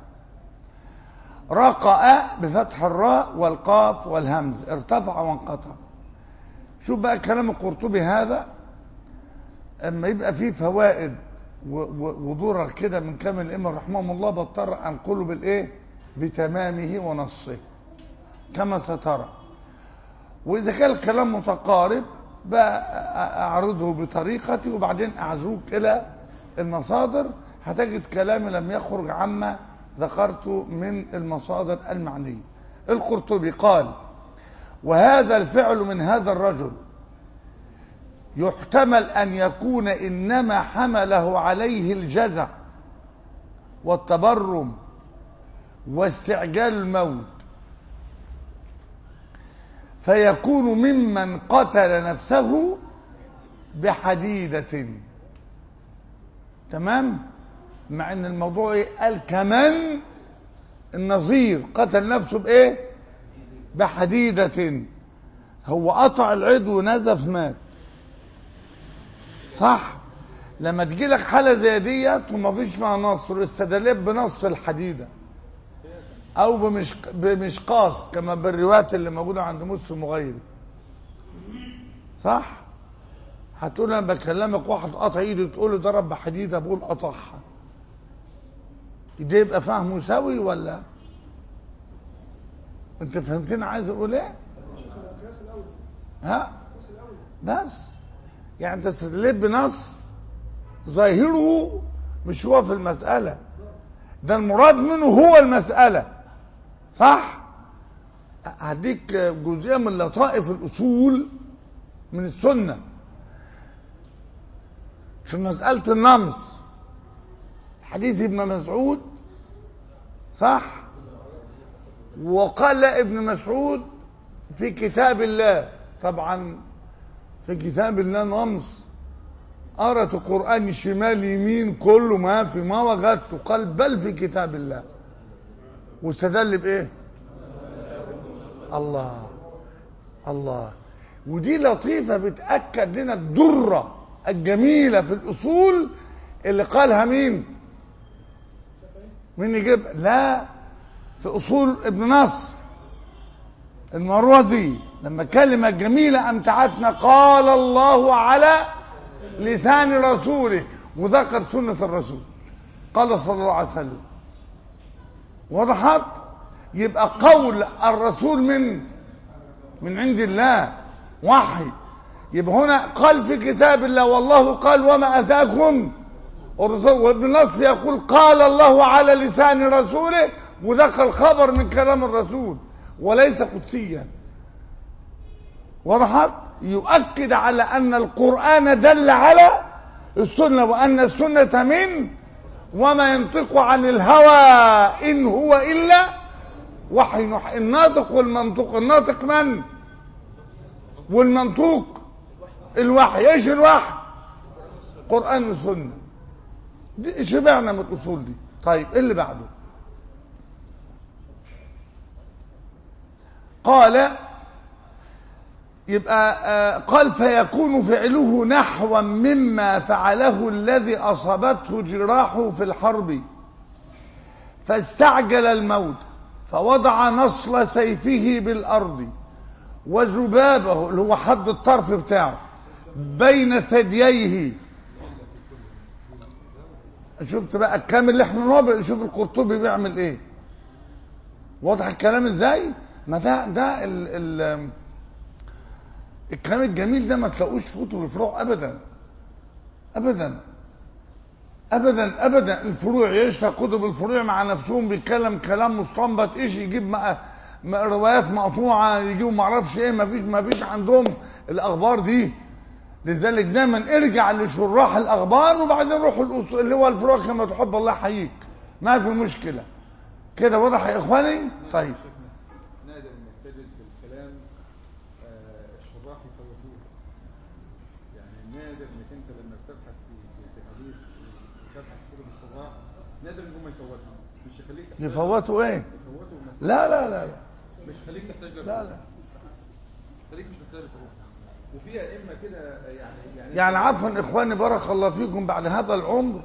رقأ بفتح الراء والقاف والهمز ارتفع وانقطع شوف بقى كلام القرطبي هذا اما يبقى فيه فوائد و- و- وضرر كده من كامل الائمه رحمهم الله بضطر انقله بالايه بتمامه ونصه كما سترى واذا كان الكلام متقارب بقى اعرضه بطريقتي وبعدين اعزوك الى المصادر هتجد كلامي لم يخرج عما ذكرت من المصادر المعنيه القرطبي قال وهذا الفعل من هذا الرجل يحتمل أن يكون إنما حمله عليه الجزع والتبرم واستعجال الموت فيكون ممن قتل نفسه بحديدة تمام مع ان الموضوع ايه قال كمان النظير قتل نفسه بايه بحديدة هو قطع العضو ونزف مات صح لما تجي لك حاله زي ديت وما فيش فيها نصر استدلت بنص الحديده او بمشق بمشقاص كما بالروايات اللي موجوده عند مسلم وغيره صح هتقول انا بكلمك واحد قطع ايده تقول له ضرب بحديده بقول قطعها ده يبقى فهمه سوي ولا انت فهمتني عايز اقول ايه ها بس يعني انت استدلت بنص ظاهره مش هو في المسألة ده المراد منه هو المسألة صح هديك جزئية من لطائف الأصول من السنة في مسألة النمص حديث ابن مسعود صح وقال ابن مسعود في كتاب الله طبعا في كتاب الله نمص قرأت القرآن شمال يمين كله ما في ما وجدته قال بل في كتاب الله واستدل بإيه الله الله ودي لطيفة بتأكد لنا الدرة الجميلة في الأصول اللي قالها مين مين يجيب لا في اصول ابن نصر المروزي لما كلمة جميلة أمتعتنا قال الله على لسان رسوله وذكر سنة الرسول قال صلى الله عليه وسلم وضحت يبقى قول الرسول من من عند الله وحي يبقى هنا قال في كتاب الله والله قال وما أتاكم الرسول وابن نصر يقول قال الله على لسان رسوله وذكر الخبر من كلام الرسول وليس قدسيا وضحت يؤكد على أن القرآن دل على السنة وأن السنة من وما ينطق عن الهوى إن هو إلا وحي نوحي الناطق والمنطوق الناطق من والمنطوق الوحي ايش الوحي قرآن والسنة دي شبعنا من الأصول دي طيب ايه اللي بعده قال يبقى آه، قال فيكون فعله نحوا مما فعله الذي أصابته جراحه في الحرب فاستعجل الموت فوضع نصل سيفه بالأرض وذبابه اللي هو حد الطرف بتاعه بين ثدييه شفت بقى الكامل اللي احنا نوبل شوف القرطبي بيعمل ايه واضح الكلام ازاي ما ده ده ال ال الكلام الجميل ده ما تلاقوش في كتب الفروع ابدا ابدا ابدا ابدا الفروع يشفى كتب الفروع مع نفسهم بيتكلم كلام مستنبط ايش يجيب ما ما روايات مقطوعه يجيبوا ما اعرفش ايه ما فيش ما فيش عندهم الاخبار دي لذلك دايما ارجع لشراح الاخبار وبعدين روح الأصول اللي هو الفروع كما تحب الله يحييك ما في مشكله كده واضح يا اخواني طيب نادر انك تجد في الكلام آه، الشراح يفوتوه يعني نادر انك انت لما بتبحث في في- في حديث وتبحث في كتب الشراح نادر ان هم يفوتوا مش يخليك تحتاج- يفوتوا ايه يفوتوا مثلا لا لا لا لا مش يخليك تحتاج لا لا خليك مش محتاج للفروع وفي ائمه كده يعني يعني يعني عفوا اخواني بارك الله فيكم بعد هذا العمر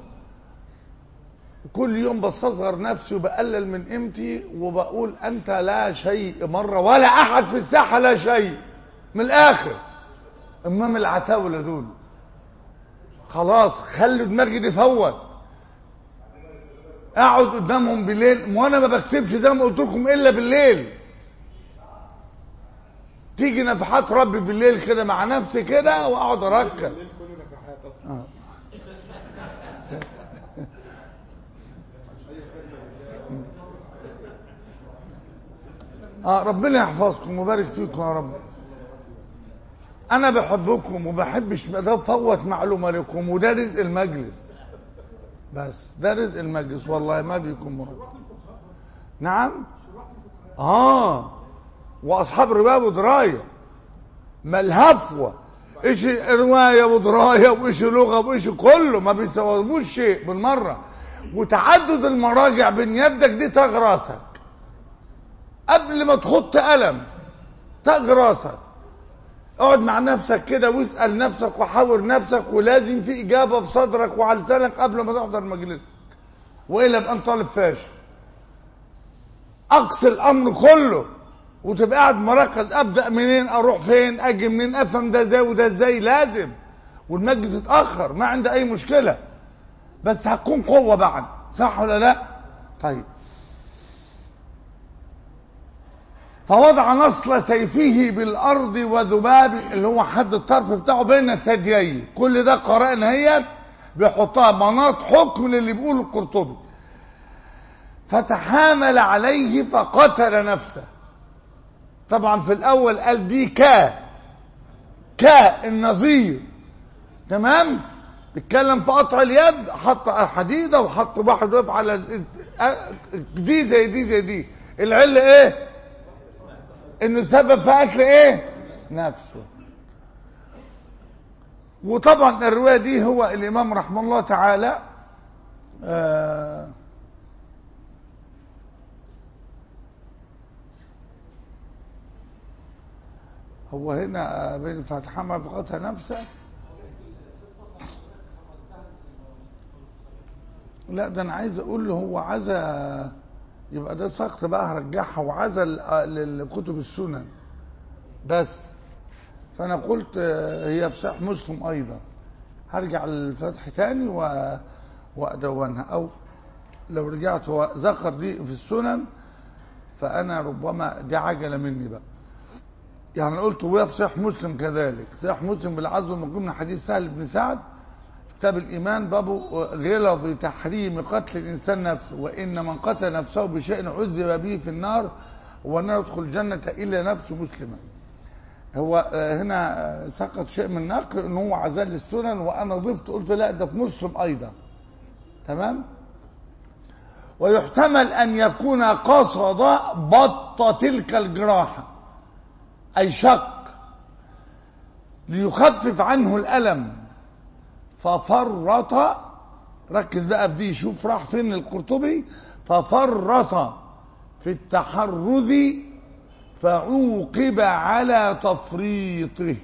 كل يوم بستصغر نفسي وبقلل من قيمتي وبقول انت لا شيء مره ولا احد في الساحه لا شيء من الاخر امام العتاوله دول خلاص خلوا دماغي تفوت اقعد قدامهم بالليل وانا ما بكتبش زي ما قلت لكم الا بالليل تيجي نفحات ربي بالليل كده مع نفسي كده واقعد اركب الليل كله نفحات اصلا اه ربنا يحفظكم ويبارك فيكم يا رب انا بحبكم وبحبش ده افوت معلومه لكم وده رزق المجلس بس ده رزق المجلس والله ما بيكون مرض نعم اه واصحاب روايه ودرايه ما الهفوه ايش روايه ودرايه وايش لغه وايش كله ما بيسووش شيء بالمره وتعدد المراجع بين يدك دي تاج راسك قبل ما تخط قلم تاج راسك اقعد مع نفسك كده واسال نفسك وحاور نفسك ولازم في اجابه في صدرك وعلى لسانك قبل ما تحضر مجلسك والا يبقى انت طالب فاشل اقصي الامر كله وتبقى قاعد مركز ابدا منين اروح فين اجي منين افهم ده ازاي وده ازاي لازم والمجلس اتاخر ما عندي اي مشكله بس هتكون قوه بعد صح ولا لا طيب فوضع نصل سيفه بالارض وذباب اللي هو حد الطرف بتاعه بين الثديين كل ده قرائن هي بيحطها مناط حكم للي بيقوله القرطبي فتحامل عليه فقتل نفسه طبعا في الاول قال دي كا كا النظير تمام بيتكلم في قطع اليد حط حديده وحط واحد واقف على ال- دي زي دي زي دي العله ايه انه سبب في قتل ايه نفسه وطبعا الروايه دي هو الامام رحمه الله تعالى آه هو هنا بين فتحمل فقتل نفسه لا ده انا عايز اقول له هو عزا يبقى ده سقط بقى هرجعها وعزا ل- لكتب السنن بس فانا قلت آه، هي في صحيح مسلم ايضا هرجع للفتح تاني و... وادونها او لو رجعت وذكر دي في السنن فانا ربما دي عجله مني بقى يعني قلت وهي في صحيح مسلم كذلك صحيح مسلم بالعزو المقيم من حديث سهل بن سعد كتاب الإيمان باب غلظ تحريم قتل الإنسان نفسه وإن من قتل نفسه بشيء عذب به في النار ولا يدخل الجنة إلا نفس مسلما هو آه، هنا آه، سقط شيء من النقل ان هو عزال السنن وانا ضفت قلت لا ده في مسلم ايضا تمام ويحتمل ان يكون قصد بط تلك الجراحه اي شق ليخفف عنه الالم ففرط ركز بقى في دي شوف راح فين القرطبي ففرط في التحرذ فعوقب على تفريطه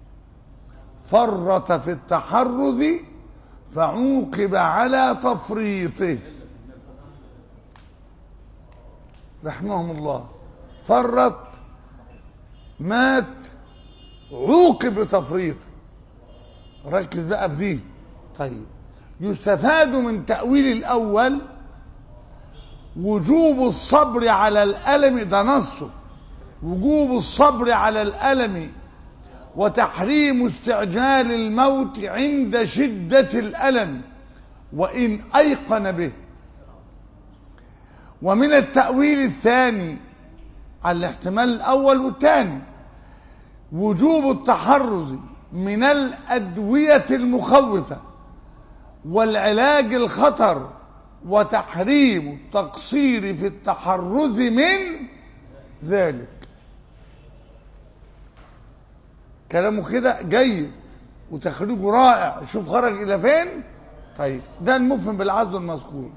فرط في التحرذ فعوقب على تفريطه رحمهم الله فرط مات عوقب بتفريطه ركز بقى في دي طيب يستفاد من تأويل الأول وجوب الصبر على الألم ده نصه وجوب الصبر على الألم وتحريم استعجال الموت عند شدة الألم وإن أيقن به ومن التأويل الثاني على الاحتمال الأول والثاني وجوب التحرز من الأدوية المخوفة والعلاج الخطر وتحريم التقصير في التحرز من ذلك كلامه كده جيد وتخريجه رائع شوف خرج الى فين طيب ده المفهم بالعزل المذكور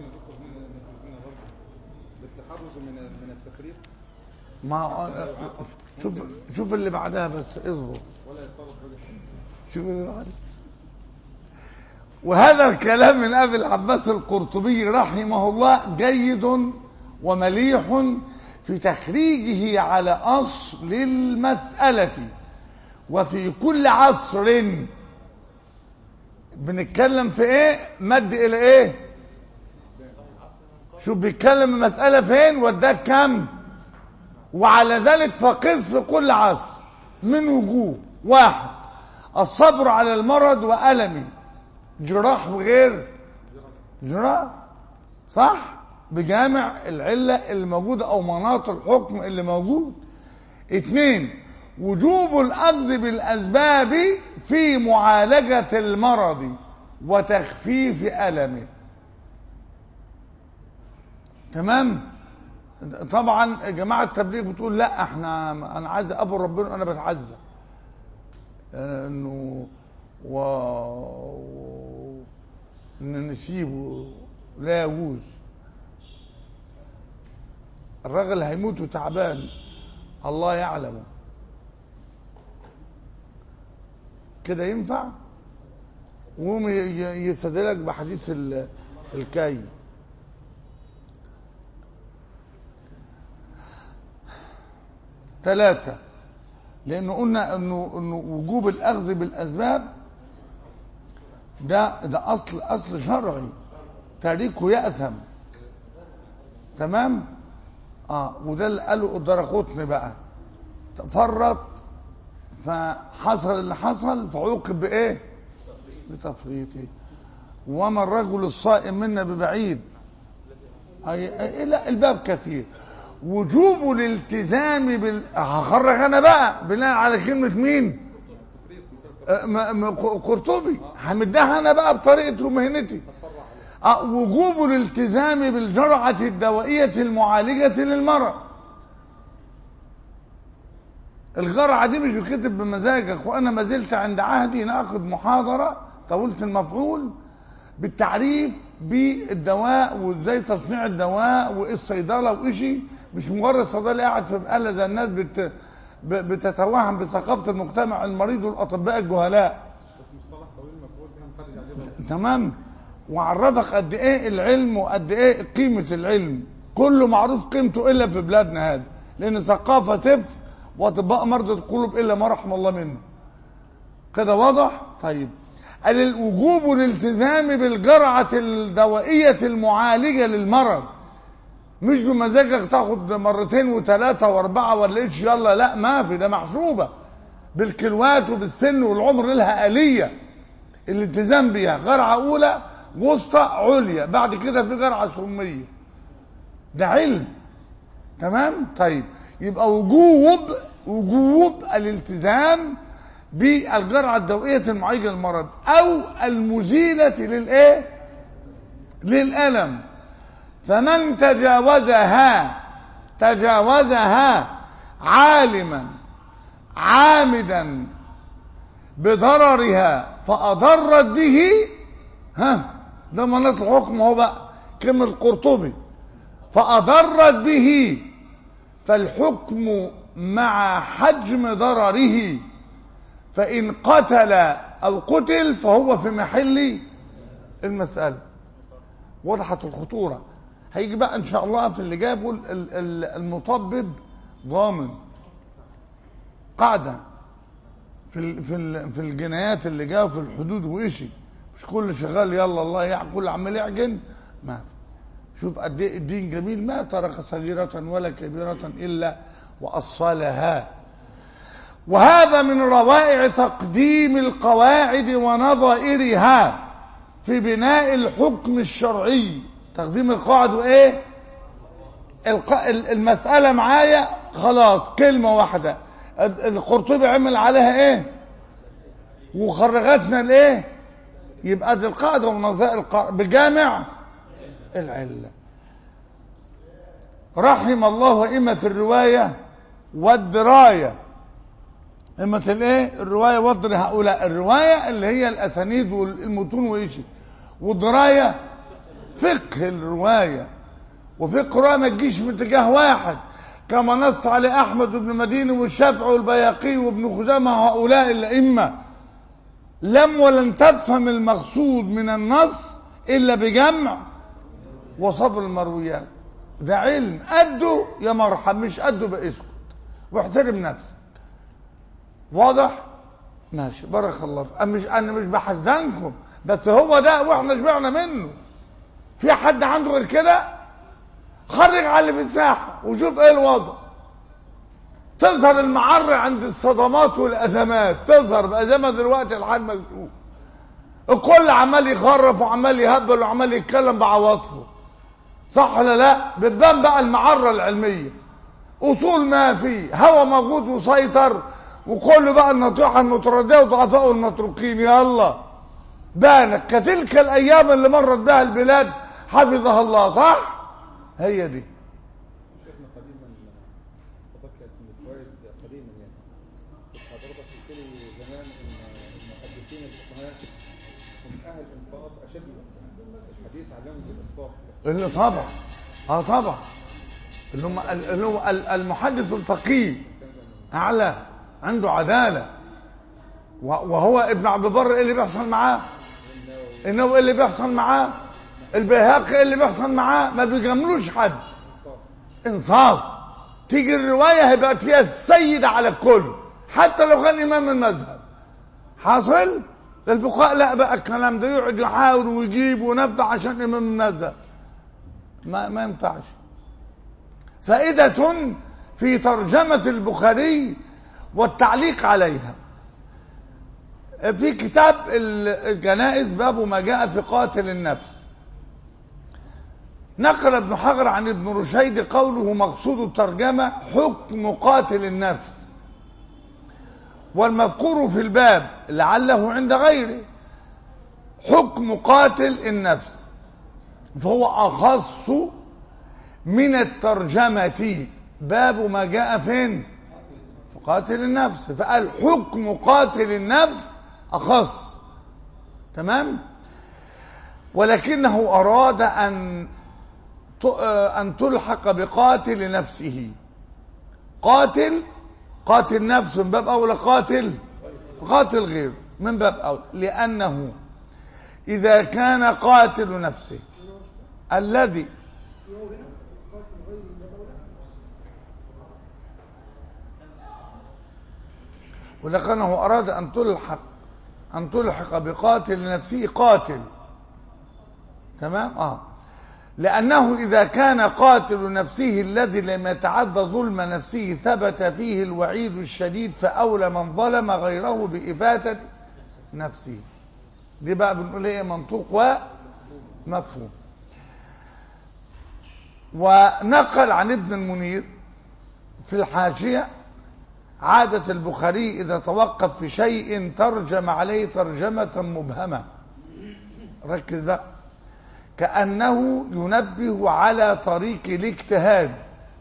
بالتحرز من من التفريط ما شوف شوف اللي بعدها بس اصبر ولا يضطرب رجل شوف اللي بعدها وهذا الكلام من ابي العباس القرطبي رحمه الله جيد ومليح في تخريجه على اصل المساله وفي كل عصر بنتكلم في ايه مد الى ايه شوف بيتكلم المسألة فين وداك كم وعلى ذلك فقس في كل عصر من وجوه واحد الصبر على المرض وألمه جراح وغير جراح صح بجامع العلة اللي موجودة أو مناط الحكم اللي موجود اثنين وجوب الأخذ بالأسباب في معالجة المرض وتخفيف ألمه تمام طبعا جماعة التبليغ بتقول لا احنا انا عايز ابو ربنا وانا بتعزى انه و... و... ان نسيبه لا يجوز الراجل هيموت وتعبان الله يعلم كده ينفع وهم يستدلك بحديث ال- الكي ثلاثة لأنه قلنا إنه إنه وجوب الأخذ بالأسباب ده ده أصل أصل شرعي تاريخه يأثم تمام؟ اه وده اللي قاله الدرقطني بقى فرط فحصل اللي حصل فعوقب بإيه؟ بتفريطه وما الرجل الصائم منا ببعيد أي أي لا الباب كثير وجوب الالتزام بال هخرج انا بقى بناء على كلمه مين آه، م- م- قرطبي همدها انا بقى بطريقه مهنتي آه، وجوب الالتزام بالجرعه الدوائيه المعالجه للمرض الجرعه دي مش بتكتب بمزاجك وانا ما زلت عند عهدي ناخذ محاضره طولة المفعول بالتعريف بالدواء وازاي تصنيع الدواء وايه الصيدله وإشي مش مجرد صيدلي قاعد في مقله زي الناس بت ب- بتتوهم بثقافه المجتمع المريض والاطباء الجهلاء بس مصطلح طويل مفعول فهم خارج عليه بقى. تمام وعرفك قد ايه العلم وقد ايه قيمة العلم كله معروف قيمته الا في بلادنا هذا لان ثقافة صفر واطباء مرضى القلوب الا ما رحم الله منه كده واضح طيب قال الوجوب الالتزام بالجرعة الدوائية المعالجة للمرض مش بمزاجك تاخد مرتين وثلاثة واربعة ولا ايش يلا لا ما في ده محسوبة بالكيلوات وبالسن والعمر لها آلية الالتزام بيها جرعة أولى وسطى عليا بعد كده في جرعة سمية ده علم تمام طيب يبقى وجوب وجوب الالتزام بالجرعة الدوائية المعالجة للمرض أو المزيلة للإيه؟ للألم فمن تجاوزها تجاوزها عالما عامدا بضررها فأضرت به ها ده مناط الحكم هو بقى كلمة القرطبي فأضرت به فالحكم مع حجم ضرره فإن قتل أو قتل فهو في محل المسألة وضحت الخطورة هيجي بقى إن شاء الله في اللي جاي بيقول ال- ال- المطبب ضامن قاعدة في ال- في ال- في الجنايات اللي جايه في الحدود وإشي مش كل شغال يلا الله يعقل كل عمال يعجن ما شوف قد ايه الدين جميل ما ترك صغيرة ولا كبيرة إلا وأصلها وهذا من روائع تقديم القواعد ونظائرها في بناء الحكم الشرعي تقديم القواعد وايه الق- ال- المسألة معايا خلاص كلمة واحدة ال- القرطبي عمل عليها ايه وخرجتنا الايه يبقى دي القاعدة ونظائر القاعدة بجامع العلة رحم الله أئمة الرواية والدراية أئمة الايه الرواية والدر هؤلاء الرواية اللي هي الأسانيد والمتون وإيشي والدراية فقه الرواية وفقه الرواية ما تجيش في اتجاه واحد كما نص عليه أحمد بن مدينة والشافعي والبياقي وابن خزامة هؤلاء الأئمة لم ولن تفهم المقصود من النص إلا بجمع وصبر المرويات ده علم قده يا مرحب مش قده بقى اسكت واحترم نفسك واضح ماشي بارك الله فيك أنا مش انا مش بحزنكم بس هو ده واحنا شبعنا منه في حد عنده غير كده خرج على اللي في الساحه وشوف ايه الوضع تظهر المعر عند الصدمات والازمات تظهر بازمه دلوقتي الحال مكشوف الكل عمال يخرف وعمال يهبل وعمال يتكلم بعواطفه صح ولا لا بتبان بقى المعره العلميه اصول ما فيه هوى موجود وسيطر وكله بقى النطيحه المترديه وضعفاء المتروكين يلا بانك كتلك الايام اللي مرت بها البلاد حفظها الله صح هي دي شيخنا قديما حضرتك كانت من الفوائد قديما يعني كنت حضرتك قلت لي زمان ان المحدثين الفقهاء هم اهل الانصاف اشد الانصاف الحديث علمهم بالانصاف اللي طبعا اه طبعا اللي هم اللي هو ال- المحدث الفقيه اعلى عنده عداله و- وهو ابن عبد البر ايه اللي بيحصل معاه النووي ايه اللي بيحصل معاه البيهقي ايه اللي بيحصل معاه ما بيجاملوش حد انصاف تيجي الروايه هيبقى فيها السيد على الكل حتى لو كان امام المذهب حاصل الفقهاء لا بقى الكلام ده يقعد يحاول ويجيب ونفع عشان امام المذهب ما ما ينفعش فائدة في ترجمة البخاري والتعليق عليها في كتاب الجنائز باب ما جاء في قاتل النفس نقل ابن حجر عن ابن رشيد قوله مقصود الترجمة حكم قاتل النفس والمذكور في الباب لعله عند غيره حكم قاتل النفس فهو أخص من الترجمة باب ما جاء فين في قاتل النفس فقال حكم قاتل النفس أخص تمام ولكنه أراد أن أن تلحق بقاتل نفسه قاتل قاتل نفس من باب أولى قاتل قاتل غير من باب أولى لأنه إذا كان قاتل نفسه الذي ولكنه أراد أن تلحق أن تلحق بقاتل نفسه قاتل تمام آه لأنه إذا كان قاتل نفسه الذي لم يتعدى ظلم نفسه ثبت فيه الوعيد الشديد فأولى من ظلم غيره بإفاتة نفسه دي بقى بنقول ايه منطوق ومفهوم ونقل عن ابن المنير في الحاشية عادة البخاري إذا توقف في شيء ترجم عليه ترجمة مبهمة ركز بقى كأنه ينبه على طريق الاجتهاد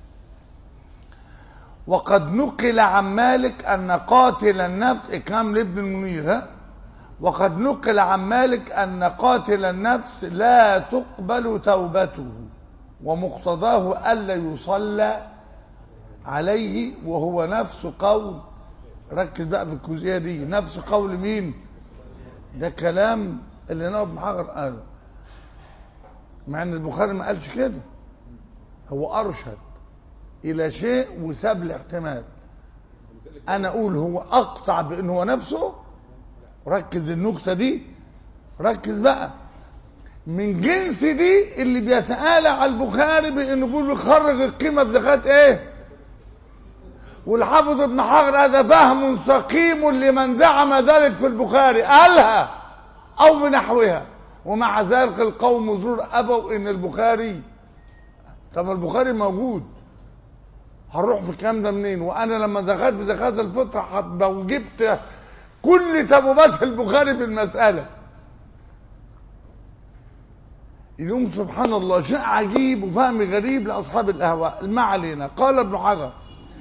وقد نقل عن مالك أن قاتل النفس إكرام لابن المنير ها؟ وقد نقل عن مالك أن قاتل النفس لا تقبل توبته ومقتضاه ألا يصلى عليه وهو نفس قول ركز بقى في الجزئية دي نفس قول مين ده كلام اللي نائب محاجر قاله مع ان البخاري ما قالش كده هو ارشد الى شيء وساب الاحتمال انا اقول هو اقطع بان هو نفسه ركز النكته دي ركز بقى من جنس دي اللي بيتآلى على البخاري بانه بيقول بيخرج القيمه بزكاه ايه والحافظ ابن حجر هذا فهم سقيم لمن زعم ذلك في البخاري قالها او بنحوها ومع ذلك القوم زور ابوا ان البخاري طب البخاري موجود هنروح في الكلام ده منين وانا لما دخلت في زكاه الفطره حط- وجبت كل تبوبات البخاري في المساله اليوم سبحان الله شيء عجيب وفهم غريب لاصحاب الاهواء ما علينا قال ابن حجر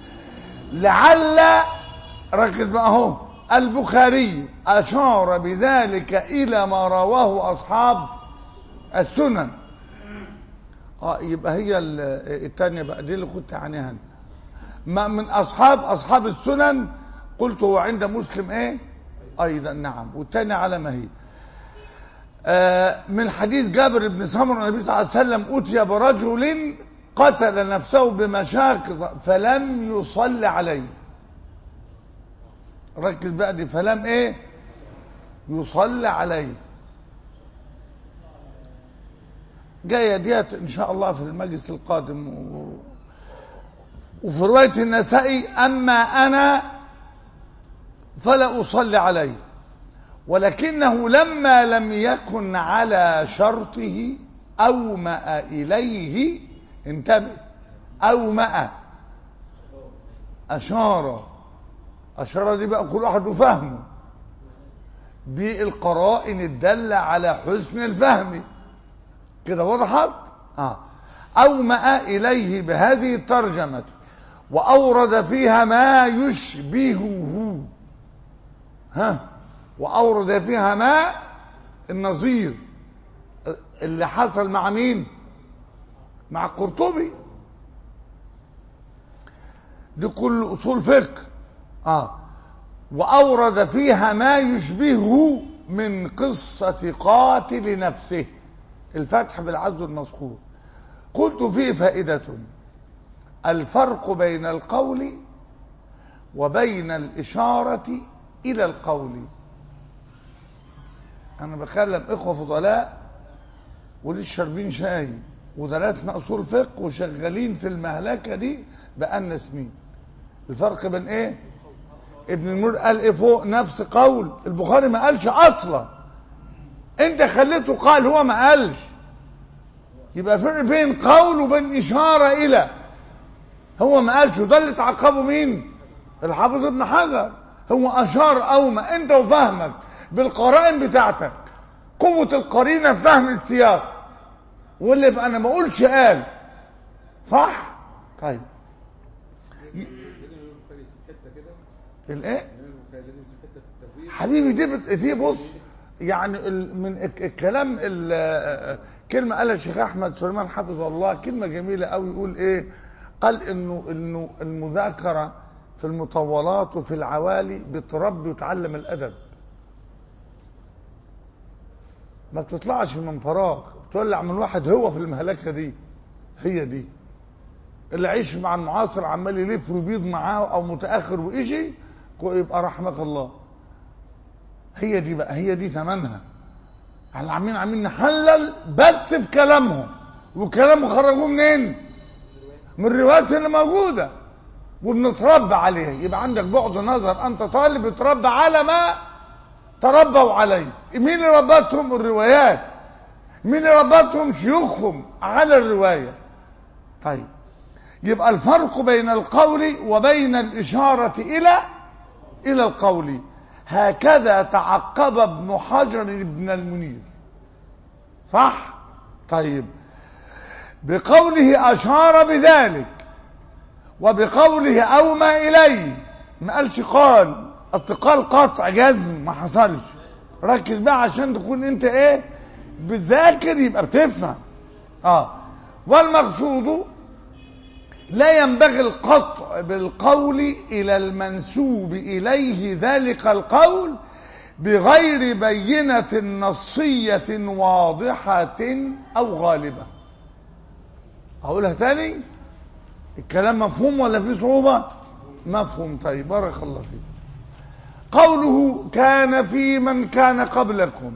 لعل ركز بقى اهو البخاري اشار بذلك الى ما رواه اصحاب السنن اه يبقى هي ال- الثانيه بقى دي اللي كنت عنها أنا. ما من اصحاب اصحاب السنن قلت هو عند مسلم ايه ايضا نعم والثانيه على ما هي آه، من حديث جابر بن سمر النبي صلى الله عليه وسلم أتي برجل قتل نفسه بمشاق فلم يصل عليه ركز بقى دي فلم ايه يصلى عليه جايه ديت ان شاء الله في المجلس القادم و... وفي روايه النسائي اما انا فلا اصلي عليه ولكنه لما لم يكن على شرطه أومأ إليه انتبه أومأ أشار أشار دي بقى كل واحد فهمه بالقرائن الدالة على حسن الفهم كده وضحت آه. أومأ إليه بهذه الترجمة وأورد فيها ما يشبهه ها وأورد فيها ما النظير اللي حصل مع مين مع قرطبي دي كل أصول فقه آه وأورد فيها ما يشبهه من قصة قاتل نفسه الفتح بالعز المذكور قلت فيه فائدة الفرق بين القول وبين الإشارة إلى القول أنا بكلم إخوة فضلاء ولسه شاربين شاي ودرسنا أصول فقه وشغالين في المهلكة دي بقالنا سنين الفرق بين إيه؟ ابن النور قال إيه فوق نفس قول البخاري ما قالش أصلا أنت خليته قال هو ما قالش يبقى فرق بين قول وبين إشارة إلى هو ما قالش وده اللي تعقبه مين؟ الحافظ ابن حجر هو أشار أوما أنت وفهمك بالقرائن بتاعتك قوة القرينة في فهم السياق واللي يبقى أنا ما أقولش قال صح؟ طيب لازم الإمام البخاري يسيب حته كده الإيه؟ الإمام البخاري لازم يسيب حته في التفويض حبيبي دي بت... دي بص يعني ال... من الك- الكلام ال... كلمة قالها الشيخ أحمد سليمان حفظه الله كلمة جميلة قوي يقول إيه؟ قال إنه إنه المذاكرة في المطولات وفي العوالي بتربي وتعلم الأدب ما بتطلعش من فراغ بتولع من واحد هو في المهلكه دي هي دي اللي عيش مع المعاصر عمال يلف ويبيض معاه او متاخر ويجي يبقى رحمك الله هي دي بقى هي دي ثمنها احنا عاملين عاملين نحلل بس في كلامهم وكلامهم خرجوه منين؟ من الروايات اللي موجوده وبنتربى عليها يبقى عندك بعد نظر انت طالب تربى على ما تربوا عليه مين اللي ربتهم الروايات مين اللي ربتهم شيوخهم على الروايه طيب يبقى الفرق بين القول وبين الاشاره الى الى القول هكذا تعقب ابن حجر ابن المنير صح طيب بقوله اشار بذلك وبقوله اومى اليه ما قالش قال الثقال قطع جزم ما حصلش ركز بقى عشان تكون انت ايه بتذاكر يبقى بتفهم اه والمقصود لا ينبغي القطع بالقول الى المنسوب اليه ذلك القول بغير بينه نصيه واضحه او غالبه اقولها تاني الكلام مفهوم ولا فيه صعوبه مفهوم طيب بارك الله فيك قوله كان في من كان قبلكم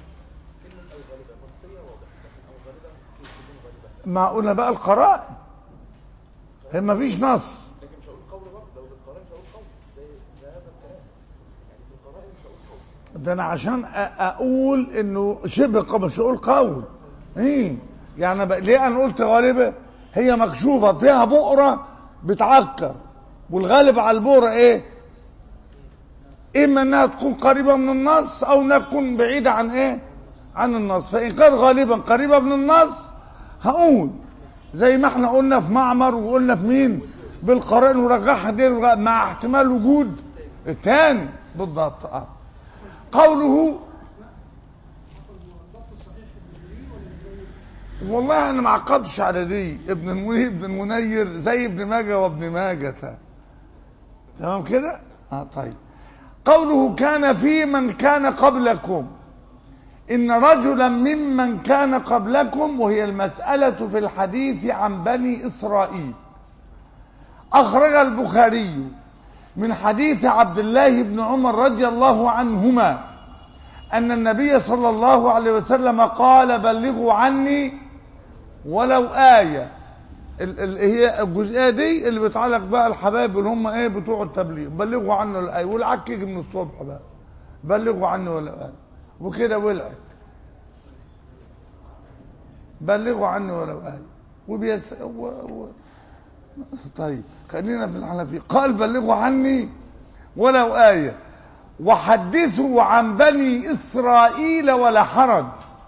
ما قلنا بقى القرائن هي ما فيش نص لكن مش هقول قول برضه لو بالقرائن مش هقول قول زي زي هذا الكلام يعني في القرائن مش هقول قول ده انا عشان أ- اقول انه شبه قول مش اقول قول ايه يعني بقى ليه انا قلت غالبه هي مكشوفه فيها بؤره بتعكر والغالب على البؤره ايه اما انها تكون قريبه من النص او انها تكون بعيده عن ايه عن النص فان كانت غالبا قريبه من النص هقول زي ما احنا قلنا في معمر وقلنا في مين بالقرائن ورجعها دي مع احتمال وجود الثاني بالضبط اه قوله والله انا ما عقبتش على دي ابن المنير ابن المنير زي ابن ماجه وابن ماجه تمام كده اه طيب قوله كان في من كان قبلكم ان رجلا ممن كان قبلكم وهي المساله في الحديث عن بني اسرائيل اخرج البخاري من حديث عبد الله بن عمر رضي الله عنهما ان النبي صلى الله عليه وسلم قال بلغوا عني ولو ايه ال- ال- هي الجزئيه دي اللي بتعلق بقى الحبايب اللي هم ايه بتوع التبليغ بلغوا عني الايه والعكيك من الصبح بقى بلغوا عني ولو ايه وكده ولعت بلغوا عني ولو ايه وبيس و... و... طيب خلينا في الحنفي قال بلغوا عني ولو آية وحدثوا عن بني إسرائيل ولا حرج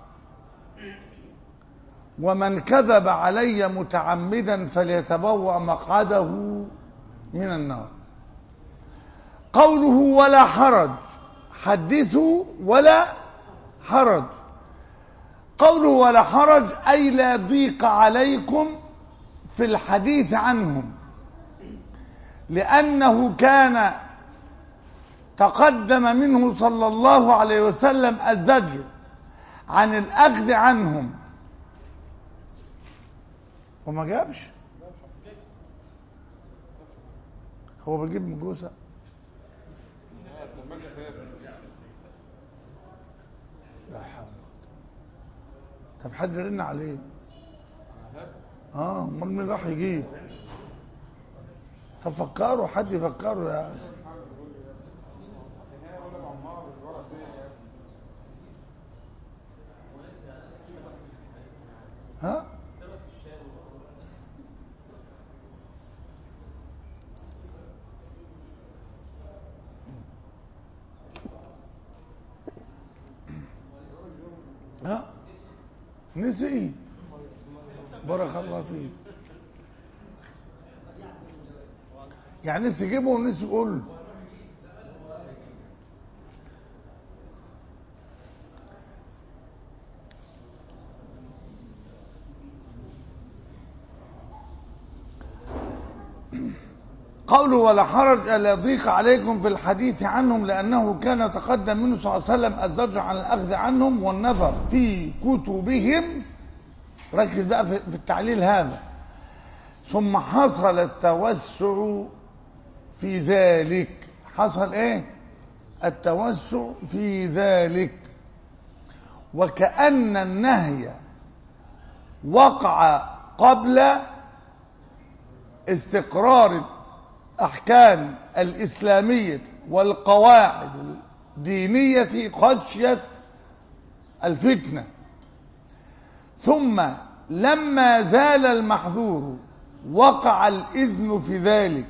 ومن كذب علي متعمدا فليتبوأ مقعده من النار قوله ولا حرج حدثوا ولا حرج قوله ولا حرج أي لا ضيق عليكم في الحديث عنهم لأنه كان تقدم منه صلى الله عليه وسلم الزجر عن الأخذ عنهم وما جابش هو بيجيب من جوزة لا حول طب حد رن عليه اه امال مين راح يجيب طب فكروا حد يفكروا يا ها ها نسي بارك الله فيك يعني نسي جيبه ونسي يقول قوله ولا حرج ألا يضيق عليكم في الحديث عنهم لأنه كان تقدم منه صلى الله عليه وسلم الزجر عن الأخذ عنهم والنظر في كتبهم ركز بقى في في التعليل هذا ثم حصل التوسع في ذلك حصل ايه التوسع في ذلك وكأن النهي وقع قبل استقرار الأحكام الإسلامية والقواعد الدينية خشية الفتنة ثم لما زال المحظور وقع الإذن في ذلك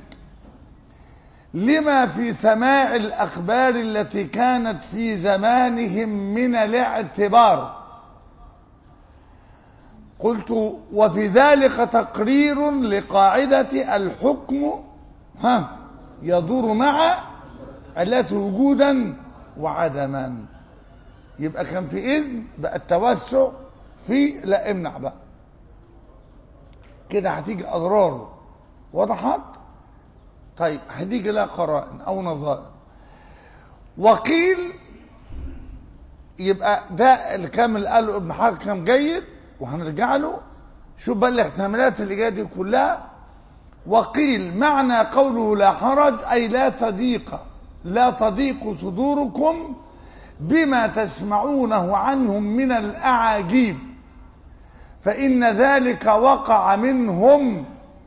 لما في سماع الأخبار التي كانت في زمانهم من الاعتبار قلت وفي ذلك تقرير لقاعدة الحكم ها يدور مع التي وجودا وعدما يبقى كان في إذن بقى التوسع في لا امنع بقى كده هتيجي أضراره وضحت طيب هتيجي لها قرائن أو نظائر وقيل يبقى ده الكلام اللي قاله ابن حجر كلام جيد وهنرجع له شوف بقى الاحتمالات اللي جايه دي كلها وقيل معنى قوله لا حرج أي لا تضيق لا تضيق صدوركم بما تسمعونه عنهم من الأعاجيب فإن ذلك وقع منهم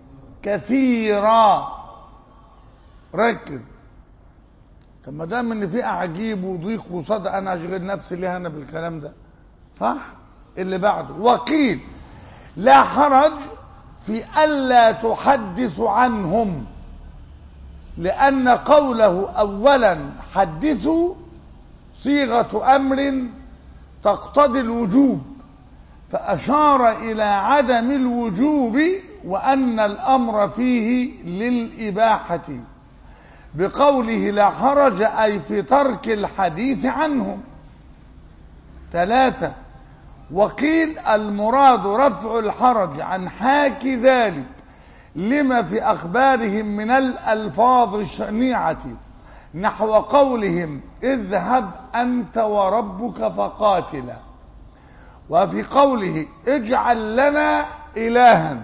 كثيرا ركز طب ما دام ان في اعاجيب وضيق وصدى انا اشغل نفسي ليه انا بالكلام ده صح اللي بعده وقيل لا حرج في الا تحدث عنهم لان قوله اولا حدثوا صيغه امر تقتضي الوجوب فاشار الى عدم الوجوب وان الامر فيه للاباحه بقوله لا حرج أي في ترك الحديث عنهم ثلاثة وقيل المراد رفع الحرج عن حاكي ذلك لما في أخبارهم من الألفاظ الشنيعة نحو قولهم اذهب أنت وربك فقاتلا وفي قوله اجعل لنا إلها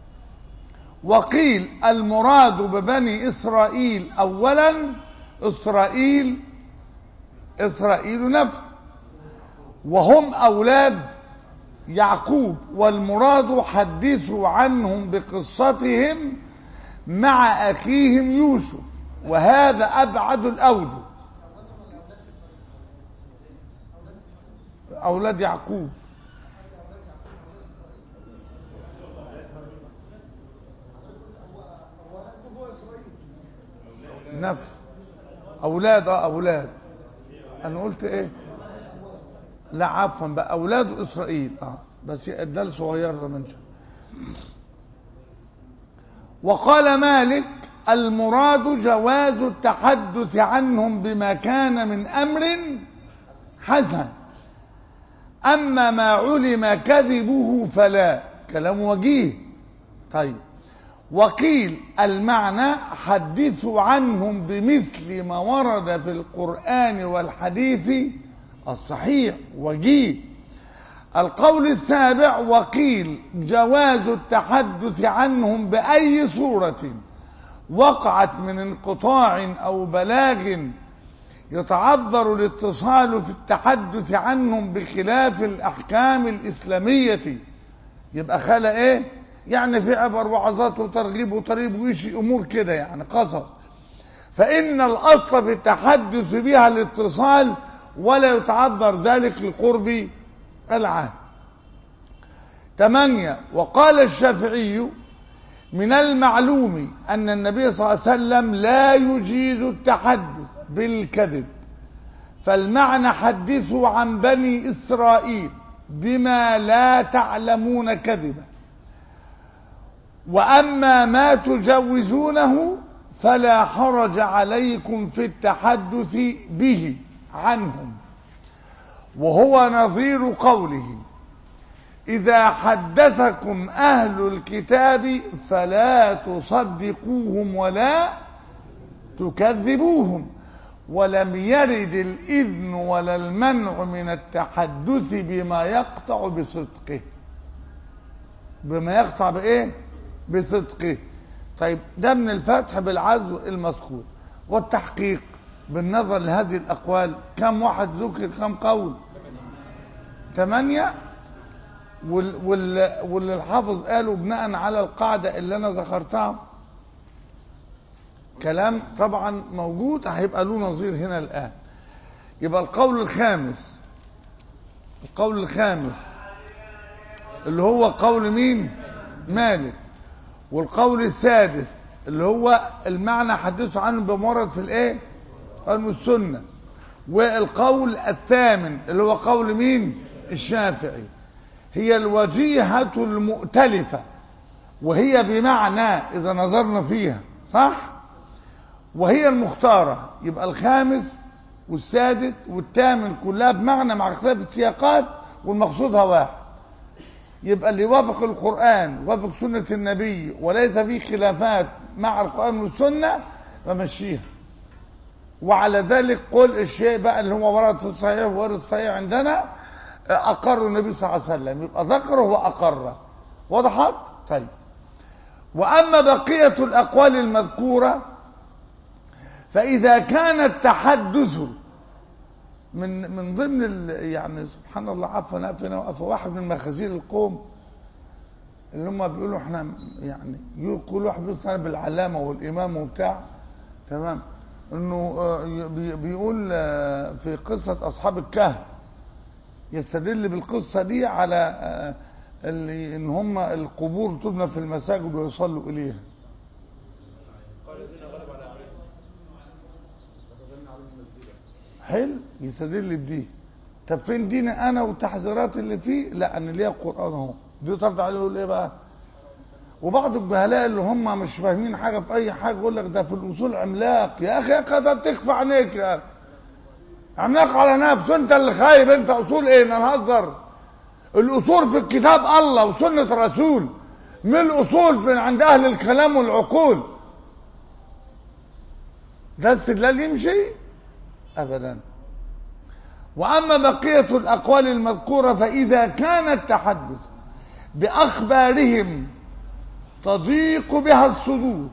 وقيل المراد ببني إسرائيل أولا إسرائيل إسرائيل نفسه وهم أولاد يعقوب والمراد حدثوا عنهم بقصتهم مع أخيهم يوسف وهذا أبعد الأوجه أولاد يعقوب نفس اولاد اه اولاد انا قلت ايه لا عفوا بقى اولاد اسرائيل اه بس ده الصغير ده منشا وقال مالك المراد جواز التحدث عنهم بما كان من امر حسن اما ما علم كذبه فلا كلام وجيه طيب وقيل المعنى حدثوا عنهم بمثل ما ورد في القرآن والحديث الصحيح وجيه القول السابع وقيل جواز التحدث عنهم بأي صورة وقعت من انقطاع أو بلاغ يتعذر الاتصال في التحدث عنهم بخلاف الأحكام الإسلامية يبقى خلق إيه يعني في عبر وعظات وترغيب وترهيب وشي امور كده يعني قصص فان الاصل في التحدث بها الاتصال ولا يتعذر ذلك لقرب العهد ثمانية وقال الشافعي من المعلوم أن النبي صلى الله عليه وسلم لا يجيز التحدث بالكذب فالمعنى حدثوا عن بني إسرائيل بما لا تعلمون كذبا وأما ما تجوزونه فلا حرج عليكم في التحدث به عنهم وهو نظير قوله إذا حدثكم أهل الكتاب فلا تصدقوهم ولا تكذبوهم ولم يرد الإذن ولا المنع من التحدث بما يقطع بصدقه بما يقطع بإيه؟ بصدقه طيب ده من الفتح بالعزو المذكور والتحقيق بالنظر لهذه الأقوال كم واحد ذكر كم قول ثمانية وال وال واللي الحافظ قاله بناء على القاعدة اللي أنا ذكرتها كلام طبعا موجود هيبقى له نظير هنا الآن يبقى القول الخامس القول الخامس اللي هو قول مين مالك والقول السادس اللي هو المعنى حدثوا عنه بمرض في الايه قالوا السنة والقول الثامن اللي هو قول مين الشافعي هي الوجيهة المؤتلفة وهي بمعنى إذا نظرنا فيها صح وهي المختارة يبقى الخامس والسادس والثامن كلها بمعنى مع اختلاف السياقات والمقصودها واحد يبقى اللي وافق القرآن وافق سنة النبي وليس فيه خلافات مع القرآن والسنة فمشيها وعلى ذلك قل الشيء بقى اللي هو ورد في الصحيح وورد الصحيح عندنا أقر النبي صلى الله عليه وسلم يبقى ذكره وأقره وضحت؟ طيب وأما بقية الأقوال المذكورة فإذا كان التحدث من من ضمن ال- يعني سبحان الله عفوا عفوا وعفوا واحد من مخازير القوم اللي هم بيقولوا احنا يعني يقول واحد بيقول بالعلامه والامام وبتاع تمام انه آه، بي- بيقول آه، في قصه اصحاب الكهف يستدل بالقصه دي على آه، اللي ان هم القبور تبنى في المساجد ويصلوا اليها حلو يستدل بدي طب فين ديني انا والتحذيرات اللي فيه لا انا ليا قران اهو دي ترد عليه يقول ايه بقى وبعض الجهلاء اللي هم مش فاهمين حاجه في اي حاجه يقول لك ده في الاصول عملاق يا اخي يا اخي ده تخفى عليك يا اخي عملاق على نفسه انت اللي خايب انت اصول ايه نهزر الاصول في الكتاب الله وسنه الرسول من الاصول في عند اهل الكلام والعقول ده استدلال يمشي ابدا واما بقيه الاقوال المذكوره فاذا كان التحدث باخبارهم تضيق بها الصدور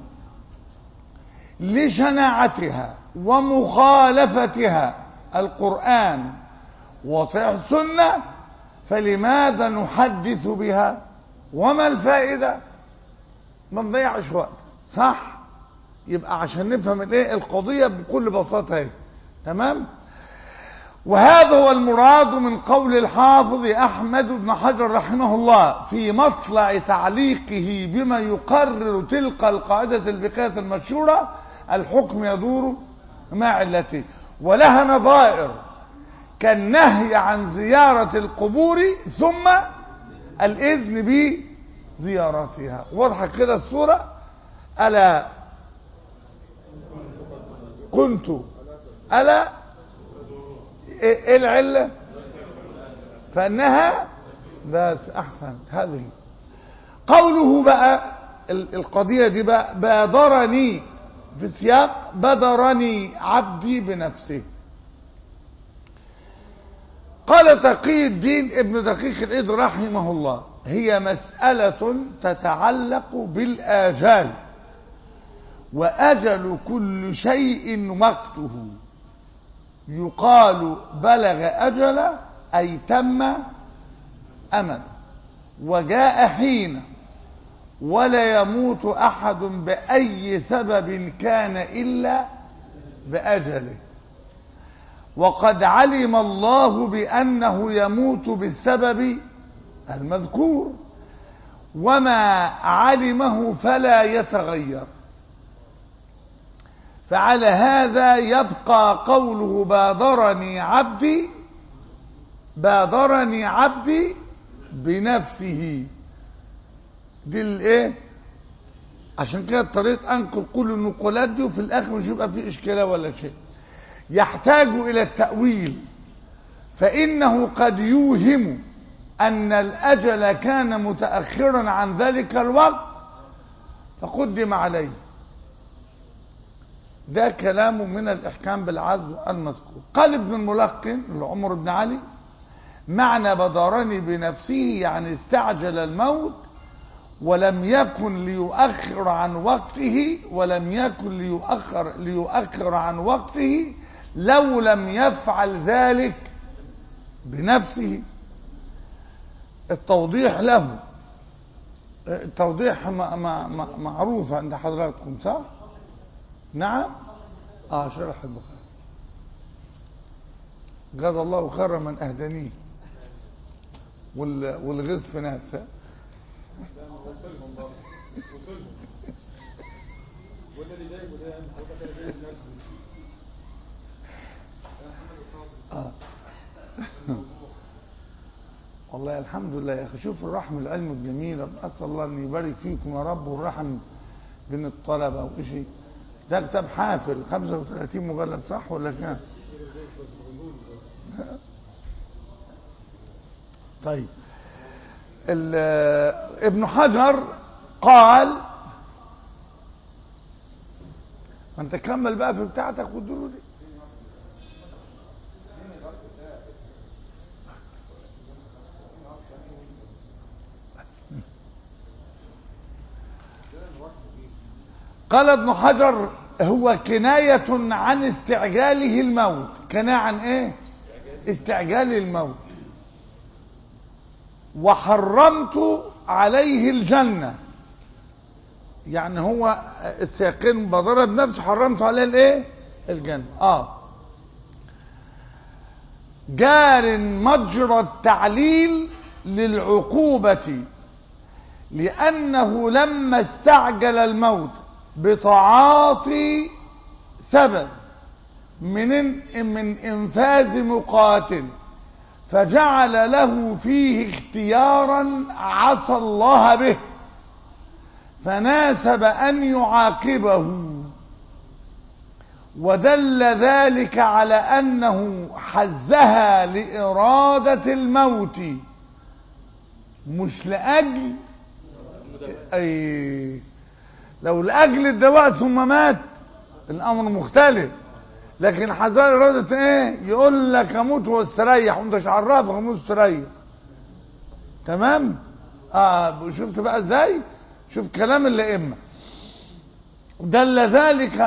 لشناعتها ومخالفتها القران وصحيح السنه فلماذا نحدث بها وما الفائده ما نضيعش وقت صح يبقى عشان نفهم الايه القضيه بكل بساطه اهي تمام وهذا هو المراد من قول الحافظ احمد بن حجر رحمه الله في مطلع تعليقه بما يقرر تلك القاعده الفقهيه المشهوره الحكم يدور مع علته ولها نظائر كالنهي عن زياره القبور ثم الاذن بزيارتها واضحه كده الصوره الا كنت ألا إيه إيه العلة فإنها بس أحسن هذه قوله بقى ال- القضية دي بقى بادرني في سياق بدرني عبدي بنفسه قال تقي الدين ابن دقيق الإيد رحمه الله هي مسألة تتعلق بالآجال وأجل كل شيء وقته يقال بلغ أجل أي تم أمل وجاء حين ولا يموت أحد بأي سبب كان إلا بأجله وقد علم الله بأنه يموت بالسبب المذكور وما علمه فلا يتغير فعلى هذا يبقى قوله بادرني عبدي بادرني عبدي بنفسه دي الايه عشان كده اضطريت انقل كل النقولات دي وفي الاخر مش يبقى في اشكاليه ولا شيء يحتاج الى التاويل فانه قد يوهم أن الأجل كان متأخرا عن ذلك الوقت فقدم عليه ده كلام من الإحكام بالعزل المذكور قال ابن الملقن لعمر بن علي معنى بدرني بنفسه يعني استعجل الموت ولم يكن ليؤخر عن وقته ولم يكن ليؤخر ليؤخر عن وقته لو لم يفعل ذلك بنفسه التوضيح له التوضيح ما ما ما معروف عند حضراتكم صح؟ نعم اه شرح البخاري جزا الله خيرا من اهدانيه وال- والغيظ في ناس ها؟ وصلهم برضه وصلهم وده اللي جايب وده يعني حضرتك انا جايب نفسي يا محمد الصادق والله الحمد لله يا اخي شوف الرحم العلم الجميل اسال الله ان يبارك فيكم يا رب والرحم بين الطلبه وشيء ده كتاب حافل 35 مجلد صح ولا كام؟ طيب ال- ابن حجر قال ما انت كمل بقى في بتاعتك وادوا دي قال ابن حجر هو كناية عن استعجاله الموت كناية عن ايه استعجال الموت وحرمت عليه الجنة يعني هو السياقين بضرب نفسه حرمت عليه الايه الجنة اه جار مجرى التعليل للعقوبة لأنه لما استعجل الموت بتعاطي سبب من من إنفاذ مقاتل فجعل له فيه اختيارا عصى الله به فناسب أن يعاقبه ودل ذلك على أنه حزها لإرادة الموت مش لأجل أي لو لأجل الدواء ثم مات الأمر مختلف لكن حزها إرادة إيه يقول لك أموت واستريح وأنت مش عرفك أموت واستريح تمام آه شفت بقى إزاي شوف كلام الأئمة دل ذلك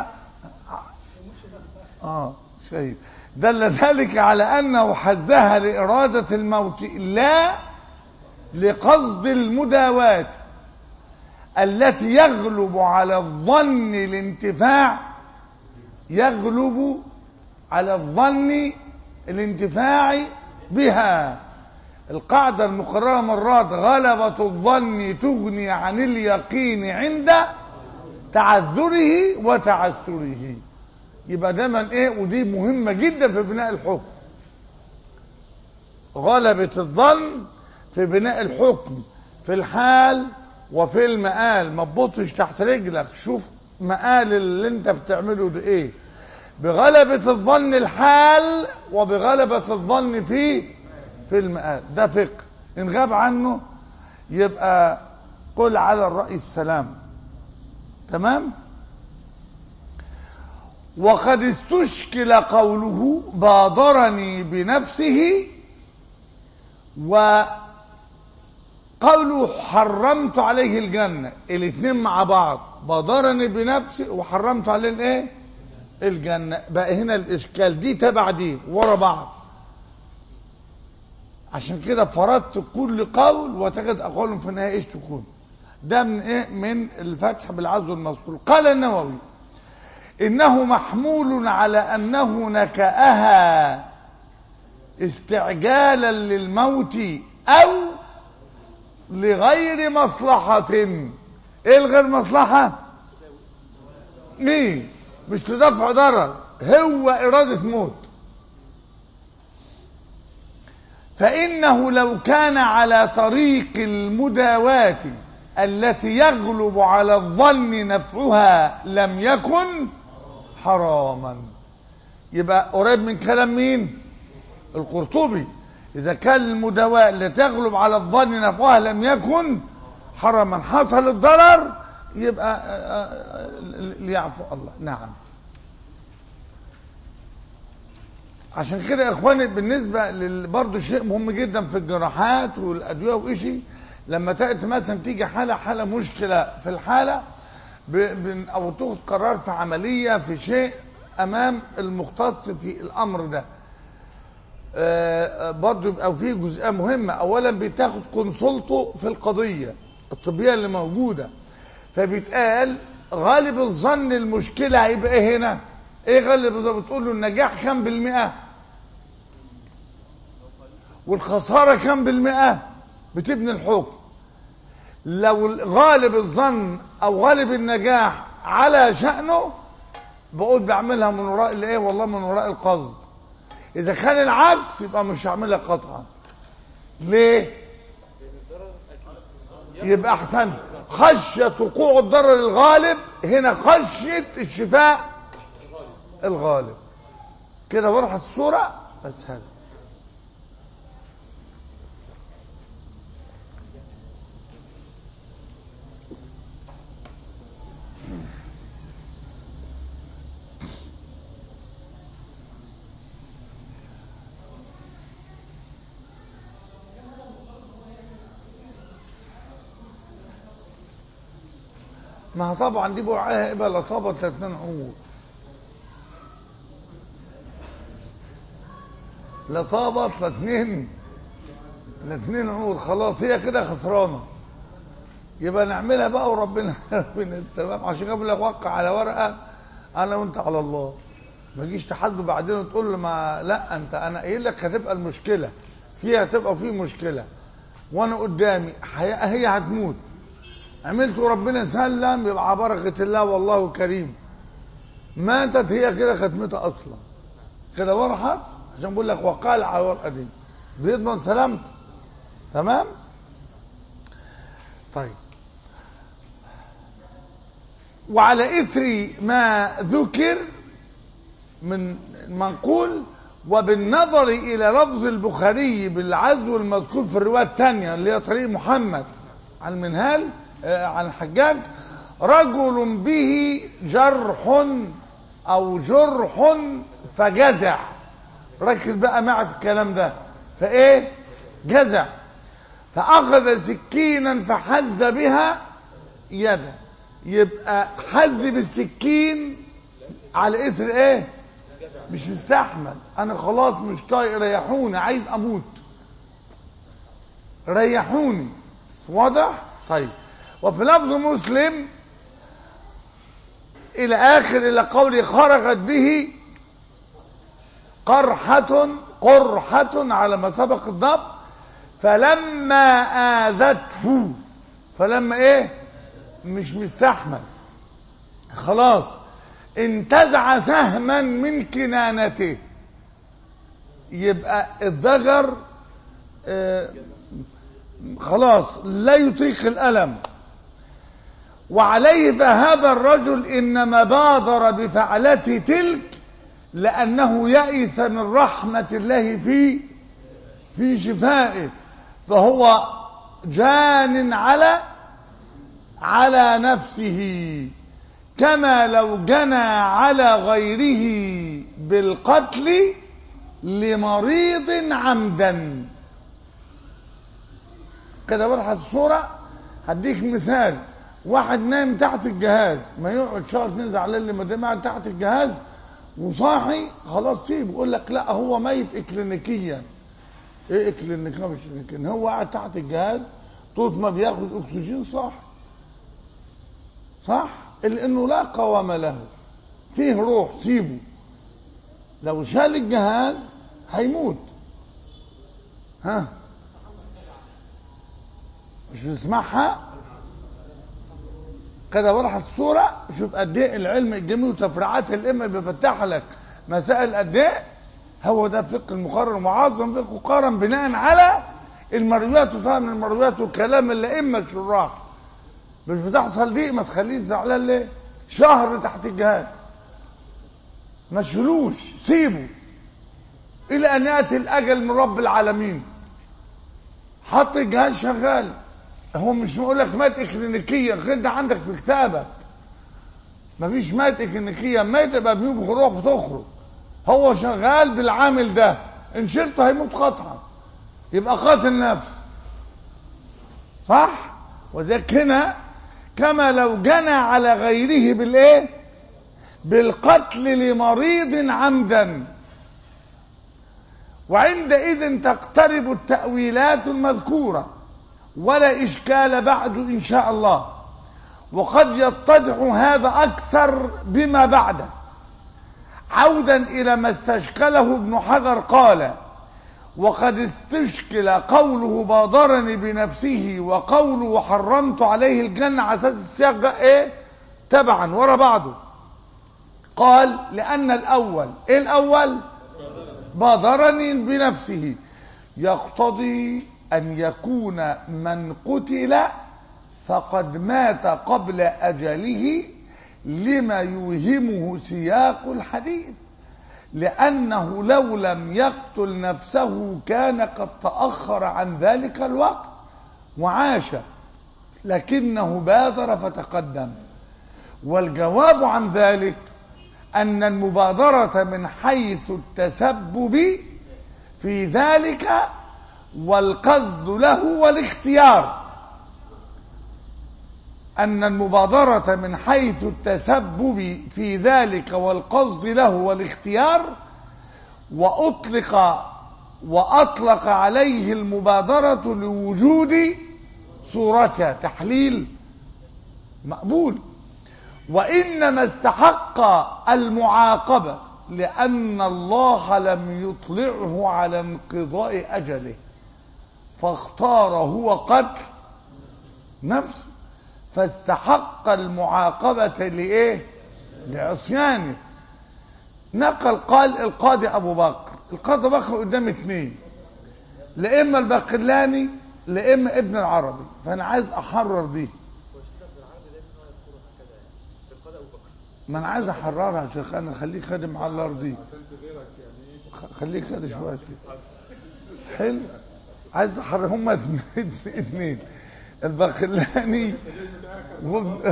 اه شيء دل ذلك على انه حزها لاراده الموت لا لقصد المداواه التي يغلب على الظن الانتفاع يغلب على الظن الانتفاع بها القاعدة المقررة مرات غلبة الظن تغني عن اليقين عند تعذره وتعسره يبقى دايما ايه ودي مهمة جدا في بناء الحكم غلبة الظن في بناء الحكم في الحال وفي المقال ما تبصش تحت رجلك شوف مقال اللي انت بتعمله ده ايه بغلبة الظن الحال وبغلبة الظن في في المقال ده فقه ان غاب عنه يبقى قل على الرأي السلام تمام وقد استشكل قوله بادرني بنفسه وقوله حرمت عليه الجنة الاثنين مع بعض بادرني بنفسه وحرمت عليه الايه الجنة بقى هنا الاشكال دي تبع دي ورا بعض عشان كده فرضت كل قول وتجد اقوال في النهايه ايش تكون ده من ايه من الفتح بالعزو المذكور قال النووي انه محمول على انه نكأها استعجالا للموت او لغير مصلحة ايه الغير مصلحة ايه مش لدفع ضرر هو ارادة موت فانه لو كان على طريق المداواة التي يغلب على الظن نفعها لم يكن حراما يبقى قريب من كلام مين القرطبي إذا كان المداواة اللي تغلب على الظن نفعها لم يكن حرما حصل الضرر يبقى آه، آه، ليعفو الله نعم عشان كده يا اخواني بالنسبه لل- برضه شيء مهم جدا في الجراحات والادويه وإشي لما تاتي مثلا تيجي حاله حاله مشكله في الحاله ب... ب... او تاخد قرار في عمليه في شيء امام المختص في الامر ده آه، برضه يبقى فيه جزئيه مهمه اولا بتاخد كونسلته في القضيه الطبيه اللي موجوده فبيتقال غالب الظن المشكله هيبقى ايه هنا ايه غالب الظن بتقول له النجاح كام بالمئه والخساره كام بالمئه بتبني الحكم لو غالب الظن او غالب النجاح على شأنه بقول بعملها من وراء الايه والله من وراء القصد اذا كان العكس يبقى مش هعملها قطعا ليه يبقى احسن خشيه وقوع الضرر الغالب هنا خشيه الشفاء الغالب كده واضحه الصوره بس هذا ما طبعا دي بوعاها يبقى لا طابت لا اتنين عمود لا طابت لا اتنين لا اتنين عمود خلاص هي كده خسرانه يبقى نعملها بقى وربنا ربنا التمام عشان قبل اوقع على ورقه انا وانت على الله ما تجيش تحدوا بعدين وتقول له ما لا انت انا قايل لك هتبقى المشكله فيها هتبقى في مشكله وانا قدامي هي هي هتموت عملت وربنا سلم يبقى على بركه الله والله كريم ماتت هي كده ختمتها اصلا كده ورحت عشان بقول لك وقال على الورقه دي بيضمن سلامته تمام طيب وعلى اثر ما ذكر من منقول وبالنظر الى لفظ البخاري بالعزو المذكور في الروايه الثانيه اللي هي طريق محمد عن المنهال آه، عن الحجاج رجل به جرح او جرح فجزع ركز بقى معي في الكلام ده فايه جزع فاخذ سكينا فحز بها يده يبقى حز بالسكين على اثر ايه مش مستحمل انا خلاص مش طايق ريحوني عايز اموت ريحوني واضح طيب وفي لفظ مسلم الى اخر الى قوله خرجت به قرحة قرحة على ما سبق الضبط فلما آذته فلما ايه مش مستحمل خلاص انتزع سهما من كنانته يبقى الضجر آه خلاص لا يطيق الألم وعليه فهذا الرجل إنما بادر بفعلته تلك لأنه يئس من رحمة الله في في شفائه فهو جان على على نفسه كما لو جنى على غيره بالقتل لمريض عمدا كده واضحه الصوره هديك مثال واحد نايم تحت الجهاز ما يقعد شهر اتنين زعلان لما ده قاعد تحت الجهاز وصاحي خلاص سيبه يقول لك لا هو ميت اكلينيكيا ايه اكلينيكيا مش اكلينيكيا هو قاعد تحت الجهاز طول ما بياخد اكسجين صح صح الا انه لا قوام له فيه روح سيبه لو شال الجهاز هيموت ها مش بتسمعها كده وضحت الصورة شوف قد ايه العلم الجميل وتفريعات الأمة بيفتح لك مسائل قد ايه هو ده فقه المقرر معظم فقه قارن بناء على المرويات وفهم المرويات وكلام الأئمة الشراح مش بتحصل دي ما تخليه زعلان ليه شهر تحت الجهاز ما تشيلوش سيبه الى ان ياتي الاجل من رب العالمين حط الجهاز شغال هو مش بيقول لك مات اكلينيكيه انت عندك في كتابك مفيش مات اكلينيكيه مات يبقى بيوم روح وتخرج هو شغال بالعامل ده ان شلته هيموت قطعا يبقى قاتل نفس صح وذلك هنا كما لو جنى على غيره بالايه بالقتل لمريض عمدا وعندئذ تقترب التأويلات المذكورة ولا إشكال بعد إن شاء الله وقد يتضح هذا أكثر بما بعده عودا إلى ما استشكله ابن حجر قال وقد استشكل قوله بادرني بنفسه وقوله حرمت عليه الجنة على أساس السياق ده إيه تبعا ورا بعضه قال لأن الأول إيه الأول بادرني بنفسه يقتضي أن يكون من قتل فقد مات قبل أجله لما يوهمه سياق الحديث لأنه لو لم يقتل نفسه كان قد تأخر عن ذلك الوقت وعاش لكنه بادر فتقدم والجواب عن ذلك أن المبادرة من حيث التسبب في ذلك والقصد له والاختيار أن المبادرة من حيث التسبب في ذلك والقصد له والاختيار وأطلق وأطلق عليه المبادرة لوجود صورتها تحليل مقبول وإنما استحق المعاقبة لأن الله لم يطلعه على انقضاء أجله فاختار هو قتل نفسه فاستحق المعاقبة لإيه لعصيانه نقل قال القاضي أبو بكر القاضي أبو بكر قدام اتنين لا إما الباقلاني لا إما ابن العربي فأنا عايز أحرر دي وشيخنا ابن العربي دايما هو يذكره هكذا يعني في القاضي ابو بكر ما أنا عايز أحررها يا شيخ أنا خليك خادم على الأرض دي عشان في غيرك يعني ايه خ- خليك كده شوية كده حلو عايز أحرر هما اتنين- اتنين الباقلاني وابن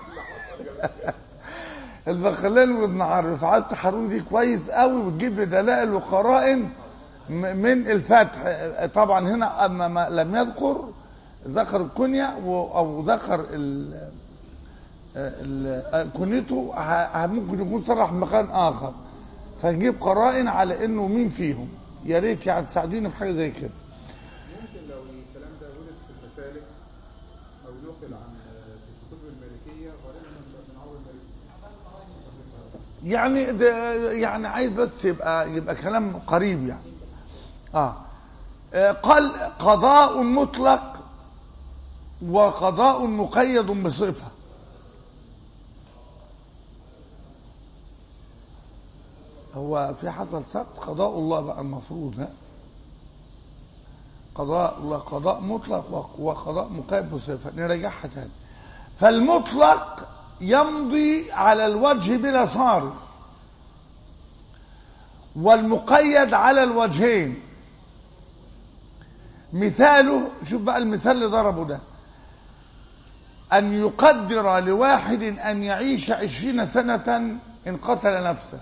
البخلان وابن عرف عايز تحرون دي كويس قوي وتجيب لي دلائل وقرائن م- من الفتح طبعا هنا اما ما لم يذكر ذكر الكنية و- او ذكر ال ال- كنيته ه- ممكن يكون صرح مكان اخر فنجيب قرائن على انه مين فيهم يا ريت يعني تساعدوني في حاجه زي كده ممكن لو الكلام ده ولد في المسالك او نقل عن في الكتب المالكيه غالبا من من عور المالكيه يعني ده يعني عايز بس يبقى يبقى كلام قريب يعني اه آه، قال قضاء مطلق وقضاء مقيد بصفه هو في حصل سقط قضاء الله بقى المفروض ها قضاء الله قضاء مطلق وقضاء مقيد بصفه نرجعها تاني فالمطلق يمضي على الوجه بلا صارف والمقيد على الوجهين مثاله شوف بقى المثال اللي ضربه ده أن يقدر لواحد أن يعيش عشرين سنة إن قتل نفسه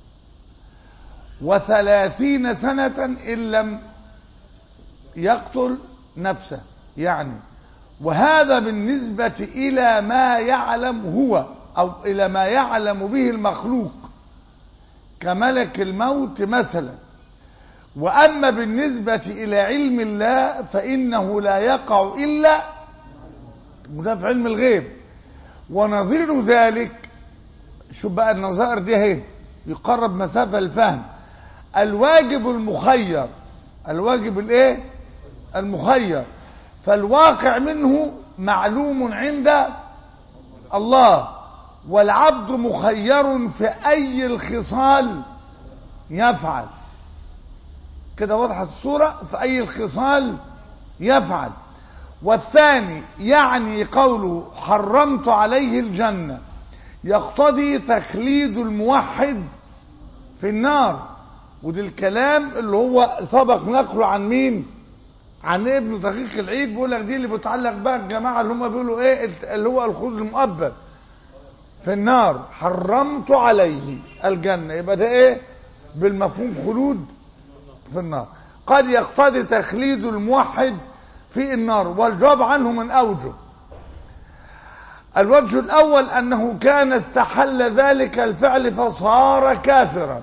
وثلاثين سنة إن لم يقتل نفسه يعني وهذا بالنسبة إلى ما يعلم هو أو إلى ما يعلم به المخلوق كملك الموت مثلا وأما بالنسبة إلى علم الله فإنه لا يقع إلا وده في علم الغيب ونظير ذلك شوف بقى النظائر دي اهي يقرب مسافة الفهم الواجب المخير الواجب الايه المخير فالواقع منه معلوم عند الله والعبد مخير في أي الخصال يفعل كده واضحة الصورة في أي الخصال يفعل والثاني يعني قوله حرمت عليه الجنة يقتضي تخليد الموحد في النار ودي الكلام اللي هو سبق نقله عن مين عن ابن دقيق العيد بيقول لك دي اللي بتعلق بقى الجماعه اللي هم بيقولوا ايه اللي هو الخلود المؤبد في النار حرمت عليه الجنه يبقى ده ايه بالمفهوم خلود في النار قد يقتضي تخليد الموحد في النار والجواب عنه من اوجه الوجه الاول انه كان استحل ذلك الفعل فصار كافرا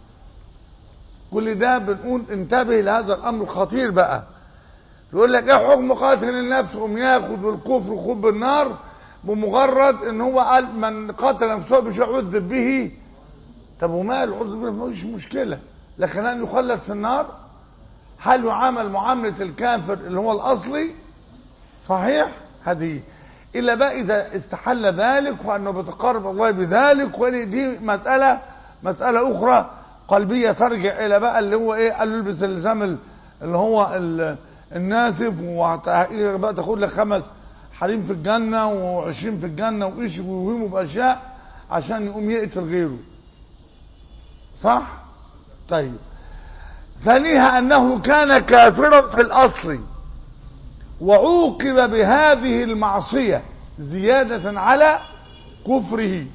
كل ده بنقول انتبه لهذا الامر الخطير بقى يقول لك ايه حكم قاتل النفس قوم ياخد بالكفر وخوض بالنار بمجرد ان هو قال من قتل نفسه مش يعذب به طب وماله عذب به مفيش مشكله لكن ان يخلد في النار هل يعامل معامله الكافر اللي هو الاصلي صحيح هذه الا بقى اذا استحل ذلك وانه بيتقرب الله بذلك ودي مساله مساله اخرى قلبيه ترجع الى بقى اللي هو ايه قال له البس اللزام ال- اللي هو ال- الناسف وهت- بقى تاخد لك خمس حريم في الجنه و20 في الجنه وايش ويوهمه باشياء عشان يقوم يقتل غيره صح طيب ثانيها انه كان كافرا في الاصل وعوقب بهذه المعصيه زياده على كفره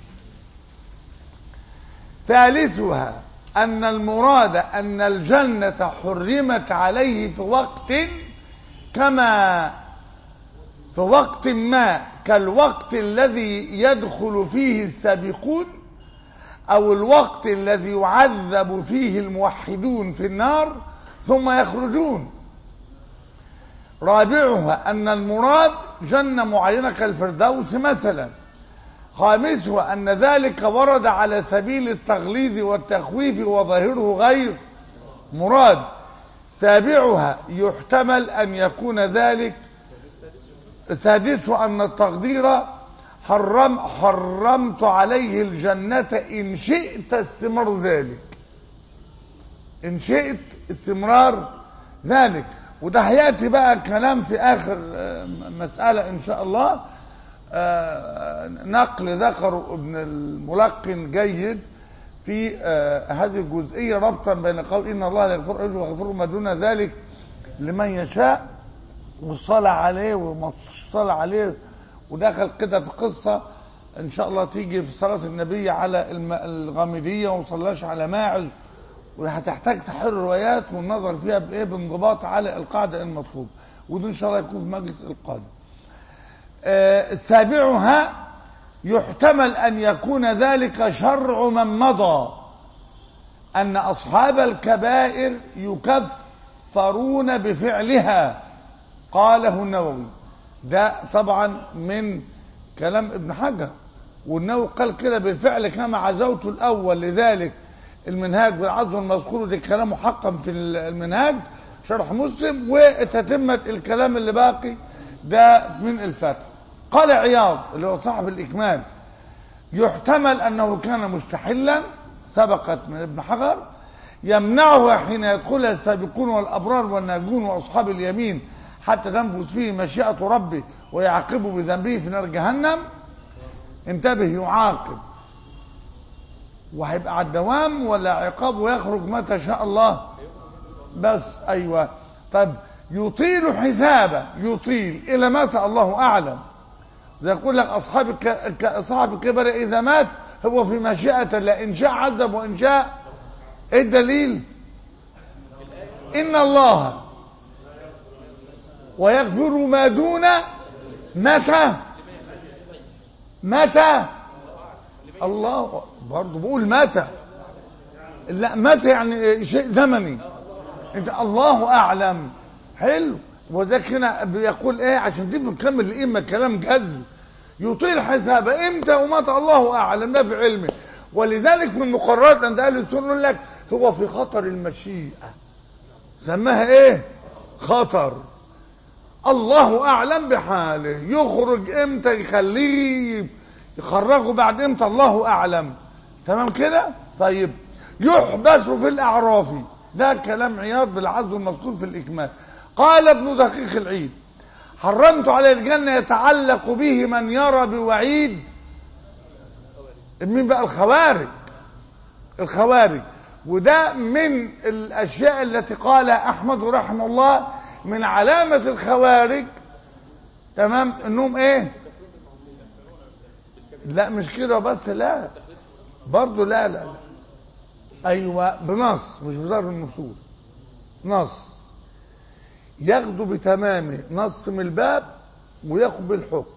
ثالثها أن المراد أن الجنة حرمت عليه في وقت كما في وقت ما كالوقت الذي يدخل فيه السابقون أو الوقت الذي يعذب فيه الموحدون في النار ثم يخرجون رابعها أن المراد جنة معينة كالفردوس مثلا خامسها أن ذلك ورد على سبيل التغليظ والتخويف وظاهره غير مراد سابعها يحتمل أن يكون ذلك سادسها أن التقدير حرم حرمت عليه الجنة إن شئت استمرار ذلك إن شئت استمرار ذلك وده هيأتي بقى كلام في آخر آه، مسألة إن شاء الله آه، نقل ذكر ابن الملقن جيد في آه، هذه الجزئية ربطا بين قول إن الله لا يغفر أجر ويغفر ما دون ذلك لمن يشاء والصلاة عليه والصلاة عليه ودخل كده في قصة إن شاء الله تيجي في صلاة النبي على الم- الغامدية وما صلاش على ماعز وهتحتاج تحرر روايات والنظر فيها بإيه بانضباط على القاعدة المطلوب وده إن شاء الله يكون في مجلس القادم آه، سابعها يحتمل أن يكون ذلك شرع من مضى أن أصحاب الكبائر يكفرون بفعلها قاله النووي ده طبعا من كلام ابن حجر والنووي قال كده بالفعل كما عزوت الأول لذلك المنهاج بالعزو المذكور ده كلامه حقا في المنهاج شرح مسلم وتتمة الكلام اللي باقي ده من الفتح قال عياض اللي هو صاحب الإكمال يحتمل أنه كان مستحلا سبقت من ابن حجر يمنعها حين يدخلها السابقون والأبرار والناجون وأصحاب اليمين حتى تنفذ فيه مشيئة ربه ويعاقبه بذنبه في نار جهنم انتبه يعاقب وهيبقى على الدوام ولا عقاب ويخرج متى شاء الله بس أيوة طب يطيل حسابه يطيل إلى متى الله أعلم زي يقول لك أصحاب الك... الك- أصحاب الكبر إذا مات هو في مشيئة الله إن شاء عذب وإن شاء إيه الدليل إن الله ويغفر ما دون متى متى الله برضه بقول متى لا متى يعني شيء زمني انت الله اعلم حلو وذاك هنا بيقول ايه عشان تفهم كمل الائمه كلام جزم يطيل حسابه امتى ومتى الله اعلم ده في علمه ولذلك من مقررات عند اهل السنه يقول لك هو في خطر المشيئه سماها ايه خطر الله اعلم بحاله يخرج امتى يخليه يخرجه بعد امتى الله اعلم تمام كده طيب يحبس في الاعراف ده كلام عياض بالعزو المذكور في الاكمال قال ابن دقيق العيد حرمت على الجنه يتعلق به من يرى بوعيد مين بقى الخوارج الخوارج وده من الاشياء التي قالها احمد رحمه الله من علامه الخوارج تمام انهم ايه لا مش كده بس لا برضه لا لا لا ايوه بنص مش بظرف النصوص نص ياخدوا بتمامه نص من الباب وياخد بالحكم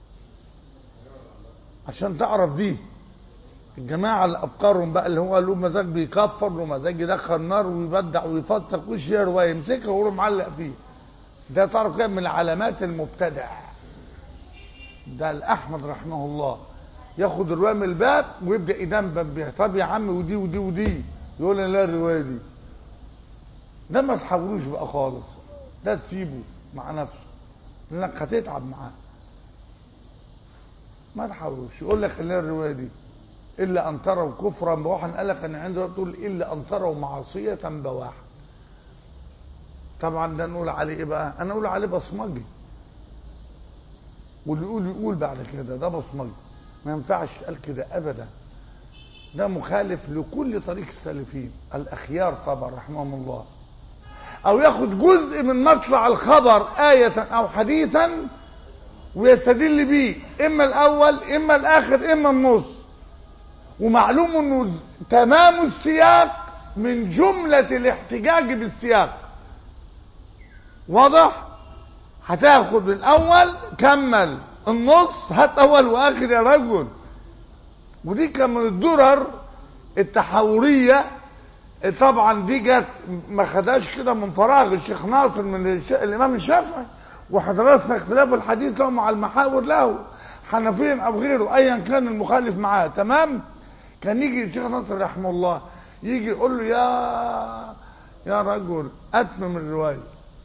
عشان تعرف دي الجماعة اللي أفكارهم بقى اللي هو له مزاج بيكفر له مزاج يدخل نار ويبدع ويفسق وش رواية يمسكها ويروح معلق فيه ده تعرف كده من العلامات المبتدع ده الأحمد رحمه الله ياخد الرواية من الباب ويبدأ يدمبم بيها طب يا عم ودي ودي ودي يقول لي لا الرواية دي ده ما تحاولوش بقى خالص ده تسيبه مع نفسه لانك هتتعب معاه ما تحاولوش يقول لك خلينا الروايه دي الا ان تروا كفرا بواحا قال لك ان عنده تقول الا ان تروا معصيه بواحا طبعا ده نقول عليه ايه بقى انا اقول عليه بصمجي واللي يقول يقول بعد كده ده بصمجي ما ينفعش قال كده ابدا ده مخالف لكل طريق السالفين الاخيار طبعا رحمهم الله او ياخد جزء من مطلع الخبر آية او حديثا ويستدل بيه اما الاول اما الاخر اما النص ومعلوم انه تمام السياق من جملة الاحتجاج بالسياق واضح هتاخد الاول كمل النص هات اول واخر يا رجل ودي كان من الدرر التحورية طبعا دي جت ما خدهاش كده من فراغ الشيخ ناصر من الش... الامام الشافعي وحدرسنا اختلاف الحديث له مع المحاور له حنفيا او غيره ايا كان المخالف معاه تمام كان يجي الشيخ ناصر رحمه الله يجي يقول له يا يا رجل اتمم الروايه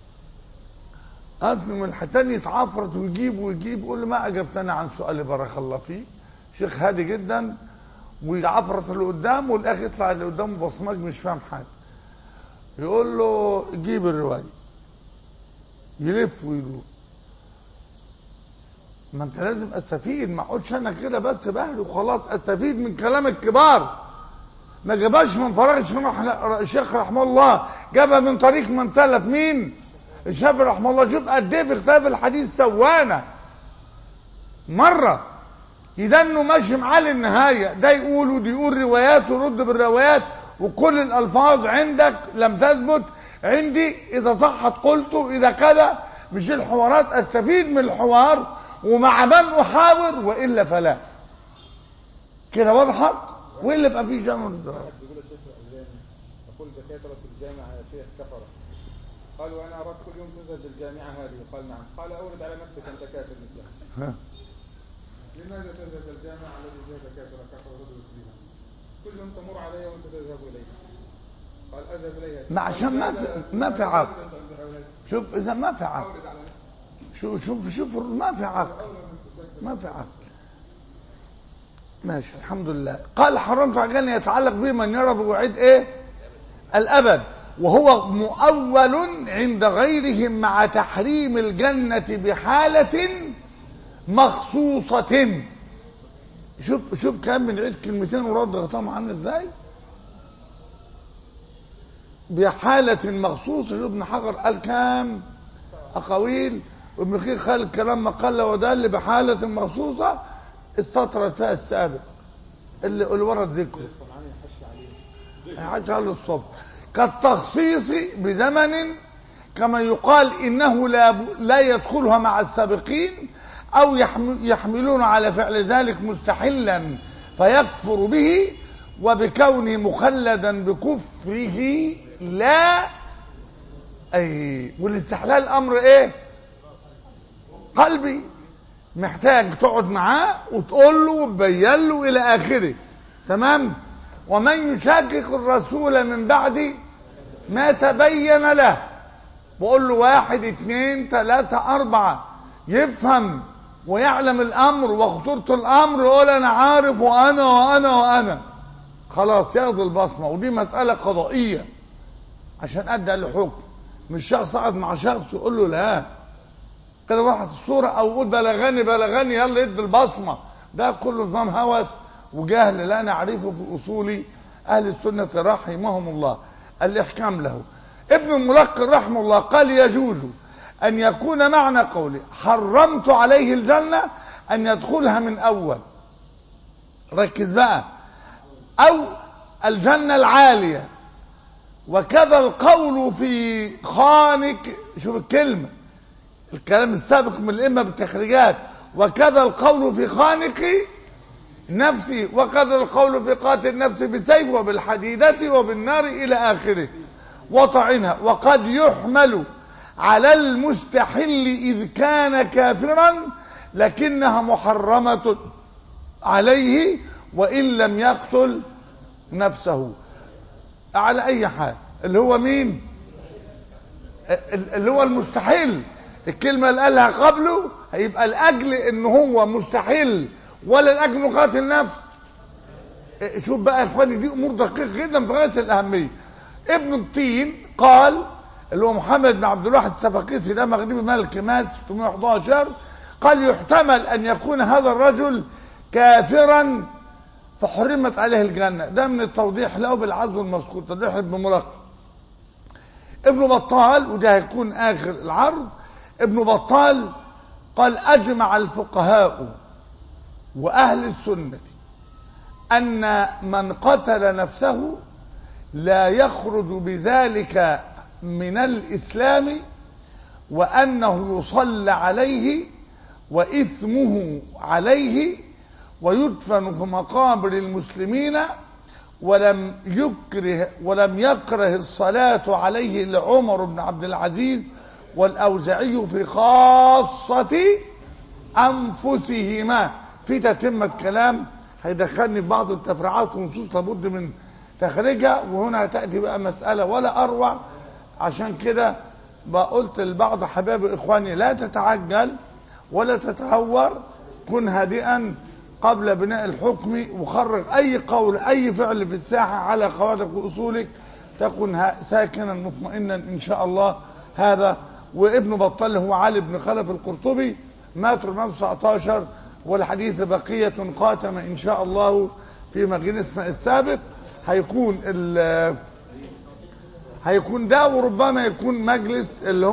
اتمم الحتاني يتعفرت ويجيب ويجيب يقول له ما اجبتني عن سؤالي بارك الله فيك شيخ هادي جدا ويعفرت اللي قدامه والاخر يطلع اللي قدامه بصمج مش فاهم حاجه يقول له جيب الروايه يلف ويدور ما انت لازم استفيد ما اقعدش انا كده بس بهلي وخلاص استفيد من كلام الكبار ما جابهاش من فراغ الشيخ رحمه الله جابها من طريق من سلف مين الشافعي رحمه الله شوف قد ايه في اختلاف الحديث سوانا مره يدنوا ماشي معاه للنهايه ده يقول ودي يقول روايات ويرد بالروايات وكل الالفاظ عندك لم تثبت عندي اذا صحت قلته اذا كذا مش الحوارات استفيد من الحوار ومع من احاور والا فلا كده وضحت والا يبقى في جمع بيقول الشيخ الألباني يقول دكاترة الجامعة يا شيخ كفرة قال وأنا أردت كل يوم تذهب للجامعة هذه قال نعم قال أورد على نفسك أنت كافر مثلها لماذا تذهب للجامعة الذي فيها دكاترة كفرة تدرس بها كل يوم تمر عليها وأنت تذهب إليها قال أذهب إليها ما عشان ما في ما في عقل شوف اذا ما في عقل أورد على نفسك شوف شوف شوف ما في عقل ما في عقل ماشي الحمد لله قال حرمت عجلني يتعلق به من يرى بوعيد ايه الابد وهو مؤول عند غيرهم مع تحريم الجنة بحالة مخصوصة شوف شوف كان من عيد كلمتين ورد غطام عامل ازاي بحالة مخصوصة شوف ابن حجر قال كام أقاويل وابن خير قال الكلام ما قل ودل بحالة مخصوصة استطرت فيها السابق اللي, اللي ورد ذكره الصنعاني يحشي عليه حاجة على الصبر كالتخصيص بزمن كما يقال إنه لا, لا يدخلها مع السابقين أو يحم- يحملون على فعل ذلك مستحلا فيكفر به وبكونه مخلدا بكفره لا أي والاستحلال أمر إيه قلبي محتاج تقعد معاه وتقول له وتبين له الى اخره تمام ومن يشاكك الرسول من بعد ما تبين له بقول له واحد اتنين تلاتة اربعة يفهم ويعلم الامر وخطورة الامر يقول انا عارف وانا وانا وانا خلاص ياخد البصمة ودي مسألة قضائية عشان ادى لحكم مش شخص قعد مع شخص يقول له لا كده واحد الصورة او يقول بلغني بلغني يلا يد البصمة ده كله نظام هوس وجهل لا نعرفه في اصول أهل السنة رحمهم الله الإحكام له ابن الملقن رحمه الله قال يجوز أن يكون معنى قوله حرمت عليه الجنة أن يدخلها من أول ركز بقى أو الجنة العالية وكذا القول في خانك شوف الكلمة الكلام السابق من الإمة بالتخريجات وكذا القول في خانق نفسي وكذا القول في قاتل نفسي بالسيف وبالحديدة وبالنار إلى آخره وطعنها وقد يحمل على المستحل إذ كان كافرا لكنها محرمة عليه وإن لم يقتل نفسه على أي حال اللي هو مين اللي هو المستحيل الكلمة اللي قالها قبله هيبقى الأجل إن هو مستحيل ولا الأجل إنه قاتل نفس شوف بقى يا إخواني دي أمور دقيقة جدا في غاية الأهمية ابن الطين قال اللي هو محمد بن عبد الواحد السفاقيسي ده مغربي ملك ماس 611 قال يحتمل أن يكون هذا الرجل كافرا فحرمت عليه الجنة ده من التوضيح له بالعزو المذكور توضيح ابن ملقب ابن بطال وده هيكون آخر العرض ابن بطال قال أجمع الفقهاء وأهل السنة أن من قتل نفسه لا يخرج بذلك من الإسلام وأنه يصلى عليه وإثمه عليه ويدفن في مقابر المسلمين ولم يكره ولم يكره الصلاة عليه لعمر بن عبد العزيز والأوزعي في خاصة أنفسهما في تتمة كلام هيدخلني في بعض التفريعات ونصوص لابد من تخرجها وهنا تأتي بقى مسألة ولا أروع عشان كده قلت لبعض حبايب إخواني لا تتعجل ولا تتهور كن هادئا قبل بناء الحكم وخرج أي قول أي فعل في الساحة على قواعدك وأصولك تكن ساكنا مطمئنا إن شاء الله هذا وابن بطال هو علي بن خلف القرطبي مات 19 والحديث بقية قاتم إن شاء الله في مجلسنا السابق هيكون ال هيكون ده وربما يكون مجلس اللي